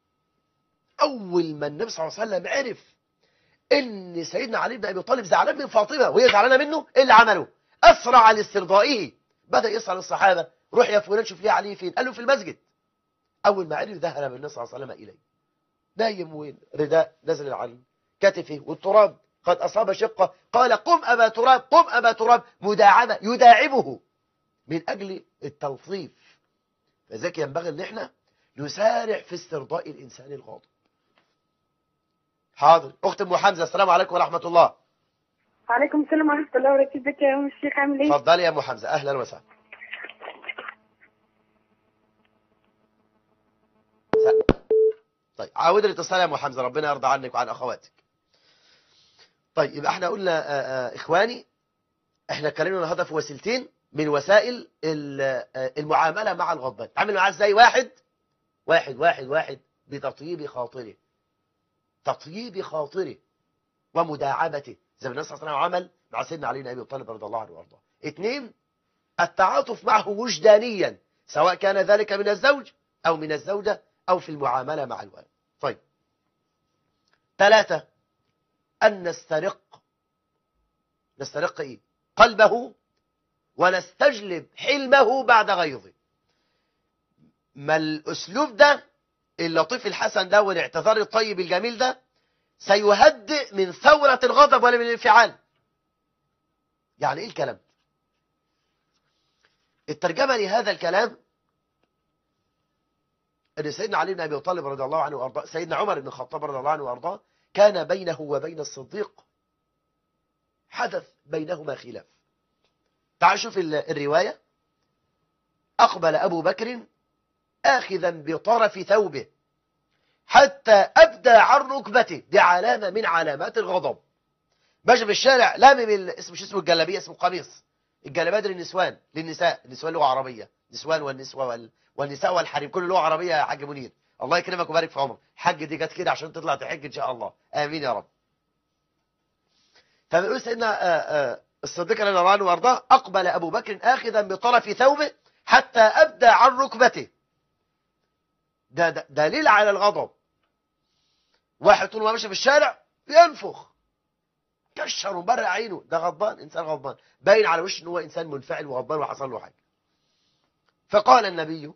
أول ما النبي صلى الله عليه وسلم عرف إن سيدنا علي بن أبي طالب زعلان من فاطمة وهي زعلانة منه إيه اللي عمله؟ أسرع لاسترضائه بدأ يسأل الصحابة روح يا فلان شوف لي علي فين؟ قال له في المسجد أول ما عرف ذهب النبي صلى الله عليه وسلم إليه نايم وين رداء نزل عن كتفه والتراب قد أصاب شقة قال قم أبا تراب قم أبا تراب مداعبة يداعبه من أجل التلطيف فذلك ينبغي أن احنا نسارع في استرضاء الإنسان الغاضب حاضر أخت أم حمزة السلام عليكم ورحمة الله وعليكم السلام ورحمة الله وبركاته ازيك يا أم الشيخ عامل ايه؟ اتفضلي يا أم حمزة أهلا وسهلا س- طيب عاود الاتصال يا أم حمزة ربنا يرضى عنك وعن أخواتك طيب يبقى احنا قلنا آه، آه، إخواني احنا اتكلمنا النهارده في وسيلتين من وسائل ال- آه، المعاملة مع الغضبان تعمل معاه ازاي واحد واحد واحد واحد بتطيب خاطره تطيب خاطره ومداعبته زي ما النبي صلى الله عليه وسلم عمل مع سيدنا علي بن ابي طالب رضي الله عنه وارضاه اثنين التعاطف معه وجدانيا سواء كان ذلك من الزوج او من الزوجه او في المعامله مع الوالد طيب ثلاثه ان نسترق نسترق إيه قلبه ونستجلب حلمه بعد غيظه ما الأسلوب ده اللطيف الحسن ده والاعتذار الطيب الجميل ده سيهدئ من ثورة الغضب ولا من الانفعال يعني ايه الكلام الترجمة لهذا الكلام ان سيدنا علي بن ابي طالب رضي الله عنه وارضاه سيدنا عمر بن الخطاب رضي الله عنه وارضاه كان بينه وبين الصديق حدث بينهما خلاف تعال شوف ال- الرواية أقبل أبو بكر آخذا بطرف ثوبه حتى أبدى عن ركبته دي علامة من علامات الغضب ماشي في الشارع لامم ال- اسمه مش اسمه الجلابية اسمه قميص الجلابية دي للنسوان للنساء النسوان لغة عربية نسوان والنسوة وال... والنساء والحريم كل لغة عربية يا حاج منير الله يكرمك ويبارك في عمرك حج دي جت كده عشان تطلع تحج إن شاء الله آمين يا رب فبيقول سيدنا آه، آه، الصديق رضي الله عنه وارضاه أقبل أبو بكر آخذا بطرف ثوبه حتى أبدى عن ركبته ده, ده دليل على الغضب واحد طول ما ماشي في الشارع ينفخ كشر ومبرع عينه ده غضبان إنسان غضبان باين على وشه إن هو إنسان منفعل وغضبان وحصل له حاجة فقال النبي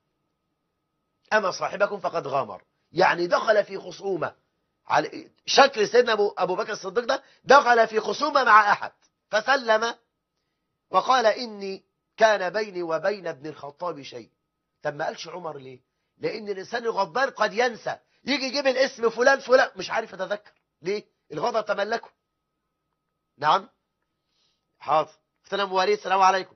أما صاحبكم فقد غامر يعني دخل في خصومة على شكل سيدنا أبو, أبو بكر الصديق ده دخل في خصومة مع أحد فسلم وقال إني كان بيني وبين ابن الخطاب شيء طب ما قالش عمر ليه لأن الإنسان الغضبان قد ينسى يجي يجيب الاسم فلان فلان مش عارف يتذكر ليه الغضب تملكه نعم حاضر اختنا أم وليد السلام عليكم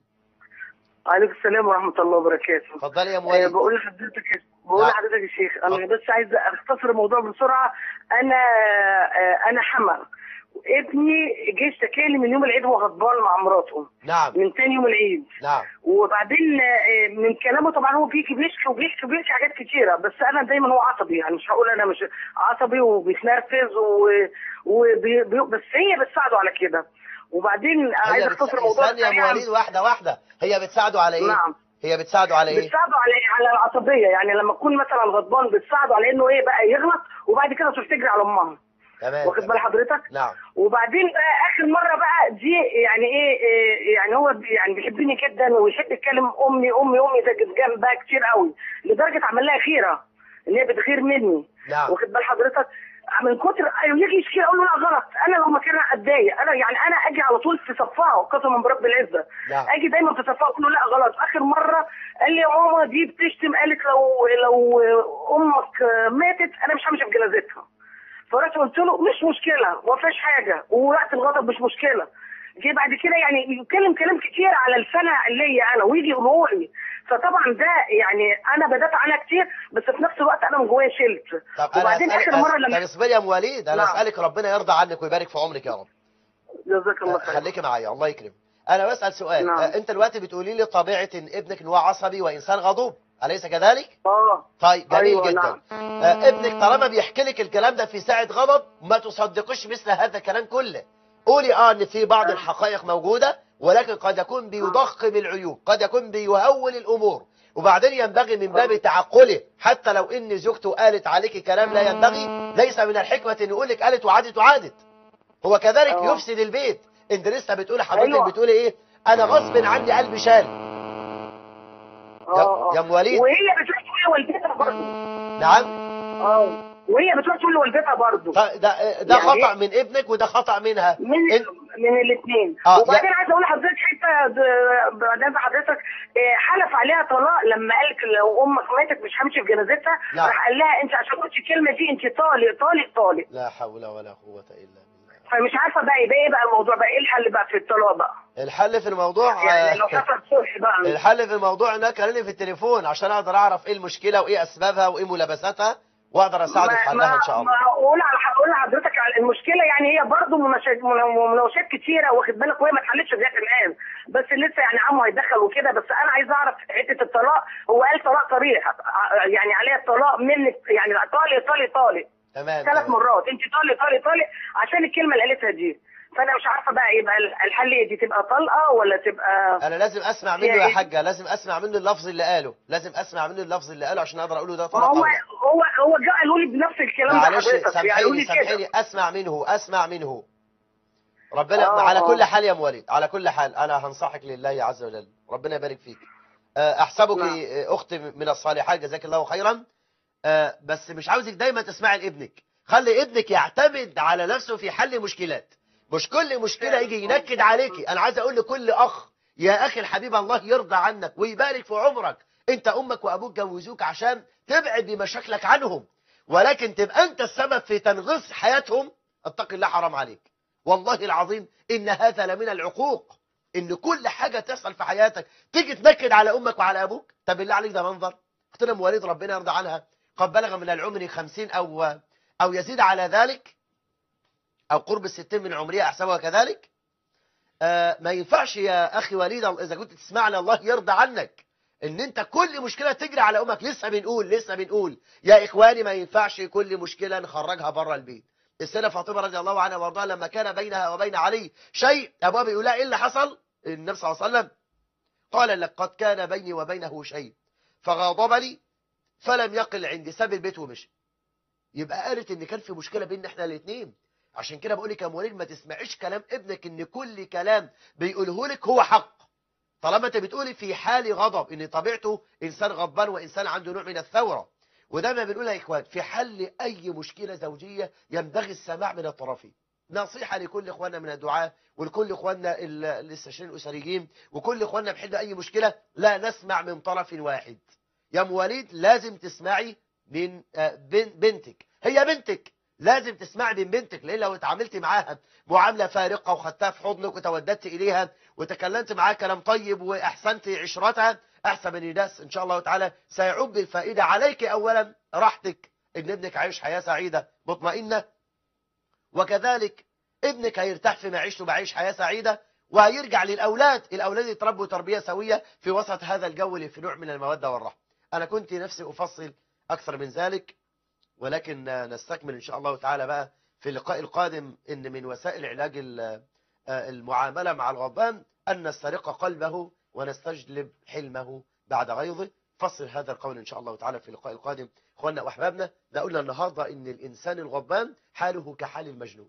عليكم السلام ورحمة الله وبركاته اتفضلي يا أم آه، وليد بقول لحضرتك بقول نعم. لحضرتك يا شيخ انا اتفضل. بس عايز اختصر الموضوع بسرعه انا آه، انا حما ابني جه اشتكى لي من يوم العيد وهو غضبان مع مراته نعم من تاني يوم العيد نعم وبعدين آه، من كلامه طبعا هو بيجي بيشكي وبيحكي وبيحكي حاجات كتيره بس انا دايما هو عصبي يعني مش هقول انا مش عصبي وبيتنرفز و... وبي... بي... بس هي بتساعده على كده وبعدين عايز هي اختصر الموضوع ثانية يا أم سريعاً. وليد واحدة واحدة هي بتساعده على إيه نعم هي بتساعده على إيه بتساعده على على العصبيه يعني لما تكون مثلا غضبان بتساعده على انه ايه بقى يغلط وبعد كده تروح تجري على امها تمام واخد بال تمام. حضرتك نعم وبعدين بقى اخر مره بقى دي يعني ايه, إيه يعني هو بي- يعني بيحبني جدا ويحب يتكلم امي امي امي ده جنبها كتير قوي لدرجه عمل لها خيره ان هي بتغير مني نعم واخد بال حضرتك من كتر أيوة يجي يشكي اقول له لا غلط انا لو مكانها اتضايق انا يعني انا اجي على طول في صفها قسما برب العزه نعم اجي دايما في صفها اقول له لا غلط اخر مره قال لي يا ماما دي بتشتم قالت لو لو امك ماتت انا مش همشي في جنازتها فرحت قلت له مش مشكله ما فيهاش حاجه ووقت الغضب مش مشكله جه بعد كده يعني يتكلم كلام كتير على لسانها ليا انا ويجي يقوله لي فطبعا ده يعني انا بدافع عنها كتير بس في نفس الوقت انا من جوايا شلت طب أنا وبعدين أسألك اخر مره طب لما اصبري يا أم وليد أنا نعم. أسألك ربنا يرضى عنك ويبارك في عمرك يا رب جزاك الله خير خليكي معايا الله يكرمك انا بسال سؤال نعم. آه، انت دلوقتي بتقولي لي طبيعه إن ابنك ان هو عصبي وانسان غضوب اليس كذلك اه طيب جميل أيوة، جدا نعم. آه، ابنك طالما بيحكي لك الكلام ده في ساعه غضب ما تصدقش مثل هذا الكلام كله قولي اه ان في بعض الحقائق موجوده ولكن قد يكون بيضخم العيوب قد يكون بيهول الامور وبعدين ينبغي من باب تعقله حتى لو ان زوجته قالت عليك كلام لا ينبغي ليس من الحكمه ان يقول لك قالت وعادت وعادت هو كذلك آه. يفسد البيت انت لسه بتقولي حضرتك أيوة. بتقولي ايه انا غصب عني قلبي شال اه اه يا ام وليد وهي بتروح تقول لوالدتها برضه نعم اه وهي بتروح تقول لوالدتها برضه ط- ده ده يعني خطأ من ابنك وده خطأ منها من إن- من الاثنين آه، وبعدين لا. عايز اقول لحضرتك حته ب- بعدين حضرتك آه، حلف عليها طلاق لما قالت لو امك ماتت مش همشي في جنازتها نعم. راح قال لها انت عشان قلتي الكلمه دي انت طالق طالق طالق لا حول ولا قوة إلا بالله فمش عارفه بقى يبقى ايه بقى الموضوع بقى ايه الحل بقى في الطلاق بقى الحل في الموضوع يعني لو آه، حصل صلح بقى الحل في الموضوع انها كلمني في التليفون عشان اقدر اعرف ايه المشكلة وايه اسبابها وايه ملابساتها واقدر اساعدك في حلها ان شاء الله ما اقول على اقول لحضرتك على المشكله يعني هي برضه مناشد- من- مناوشات كتيره واخد بالك وهي ما اتحلتش لغايه الان بس لسه يعني عمه هيدخل وكده بس انا عايز اعرف حته الطلاق هو قال طلاق صريح ع- يعني عليها الطلاق منك يعني طالق طالق طالق تمام ثلاث تمام. مرات انت طالق طالق طالق عشان الكلمه اللي قالتها دي فانا مش عارفه بقى يبقى الحل ايه دي تبقى طلقه ولا تبقى انا لازم اسمع منه هي يا إيه؟ حاجة لازم اسمع منه اللفظ اللي قاله لازم اسمع منه اللفظ اللي قاله عشان اقدر اقوله ده ما طلاق هو أو لا. هو هو جه قالوا لي بنفس الكلام ده معلش حضرتك يعني قالوا سامحيني لي كده سامحيني اسمع منه اسمع منه ربنا آه، على آه. كل حال يا ام وليد على كل حال انا هنصحك لله عز وجل ربنا يبارك فيك آه، احسبك نعم. آه، اخت من الصالحات جزاك الله خيرا آه، بس مش عاوزك دايما تسمعي لابنك خلي ابنك يعتمد على نفسه في حل مشكلات مش كل مشكله يجي ينكد عليكي انا عايز اقول لكل اخ يا اخي الحبيب الله يرضى عنك ويبارك في عمرك انت امك وابوك جوزوك عشان تبعد بمشاكلك عنهم ولكن تبقى انت السبب في تنغيص حياتهم اتق الله حرام عليك والله العظيم ان هذا لمن العقوق ان كل حاجه تحصل في حياتك تيجي تنكد على امك وعلى ابوك طب بالله عليك ده منظر اختنا ام وليد ربنا يرضى عنها قد بلغ من العمر خمسين او او يزيد على ذلك او قرب الستين من عمرها احسبها كذلك آه ما ينفعش يا اخي وليد اذا كنت تسمعني الله يرضى عنك ان انت كل مشكله تجري على امك لسه بنقول لسه بنقول يا اخواني ما ينفعش كل مشكله نخرجها بره البيت السيده فاطمه رضي الله عنها وارضاها لما كان بينها وبين علي شيء ابوها بيقول لها ايه اللي حصل النبي صلى الله عليه وسلم قال لقد كان بيني وبينه شيء فغاضبني فلم يقل عندي ساب البيت ومشي يبقى قالت ان كان في مشكله بيننا احنا الاثنين عشان كده بقول لك يا مواليد ما تسمعيش كلام ابنك ان كل كلام بيقوله لك هو حق طالما انت بتقولي في حال غضب ان طبيعته انسان غضبان وانسان عنده نوع من الثوره وده ما بنقولها يا اخوان في حل اي مشكله زوجيه ينبغي السماع من الطرفين نصيحه لكل اخواننا من الدعاء ولكل اخواننا ال- الاستشاريين الاسريين وكل اخواننا بحل اي مشكله لا نسمع من طرف واحد يا ام وليد لازم تسمعي من آه، بن- بنتك هي بنتك لازم تسمعي من بنتك لان لو اتعاملتي معاها معامله فارقه وخدتها في حضنك وتوددت اليها وتكلمت معاها كلام طيب واحسنت عشرتها احسن من الناس ان شاء الله تعالى سيعود بالفائده عليك اولا راحتك ان ابنك عايش حياه سعيده مطمئنه وكذلك ابنك هيرتاح في معيشته بعيش حياه سعيده وهيرجع للاولاد الاولاد يتربوا تربيه سويه في وسط هذا الجو اللي في نوع من الموده والرحمه انا كنت نفسي افصل اكثر من ذلك ولكن نستكمل ان شاء الله تعالى بقى في اللقاء القادم ان من وسائل علاج ال- المعامله مع الغضبان ان نسترق قلبه ونستجلب حلمه بعد غيظه فصل هذا القول ان شاء الله تعالى في اللقاء القادم اخواننا واحبابنا ده قلنا النهارده ان الانسان الغضبان حاله كحال المجنون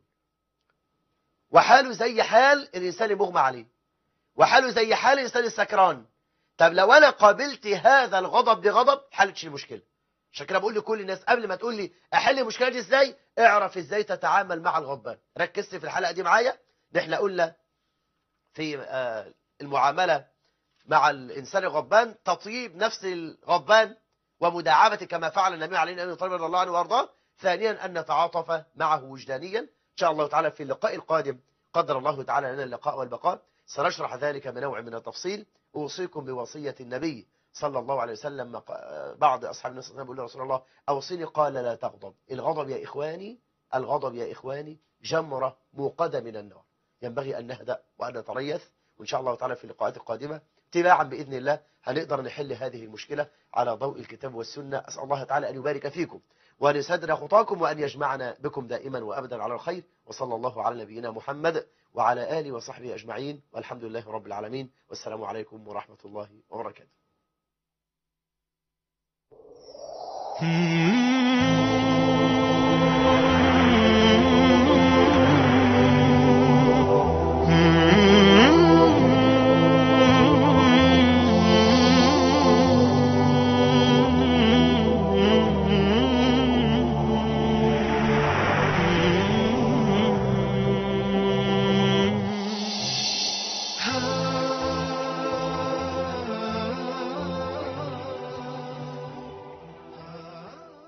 وحاله زي حال الانسان المغمى عليه وحاله زي حال الانسان السكران طب لو انا قابلت هذا الغضب بغضب حلتش المشكله عشان كده بقول لكل الناس قبل ما تقول لي احل المشكله دي ازاي اعرف ازاي تتعامل مع الغضبان ركزت في الحلقه دي معايا ده احنا قلنا في آه، المعامله مع الانسان الغضبان تطيب نفس الغضبان ومداعبه كما فعل النبي عليه الصلاه والسلام رضي الله عنه وارضاه ثانيا ان نتعاطف معه وجدانيا ان شاء الله تعالى في اللقاء القادم قدر الله تعالى لنا اللقاء والبقاء سنشرح ذلك بنوع من التفصيل اوصيكم بوصيه النبي صلى الله عليه وسلم ما ق- بعض اصحاب النبي صلى الله عليه وسلم بيقول يا رسول الله اوصني قال لا تغضب الغضب يا اخواني الغضب يا اخواني جمره موقده من النار ينبغي ان نهدأ وان نتريث وان شاء الله تعالى في اللقاءات القادمه تباعا باذن الله هنقدر نحل هذه المشكله على ضوء الكتاب والسنه اسال الله تعالى ان يبارك فيكم وان يسدد خطاكم وان يجمعنا بكم دائما وابدا على الخير وصلى الله على نبينا محمد وعلى اله وصحبه اجمعين والحمد لله رب العالمين والسلام عليكم ورحمه الله وبركاته Hmm.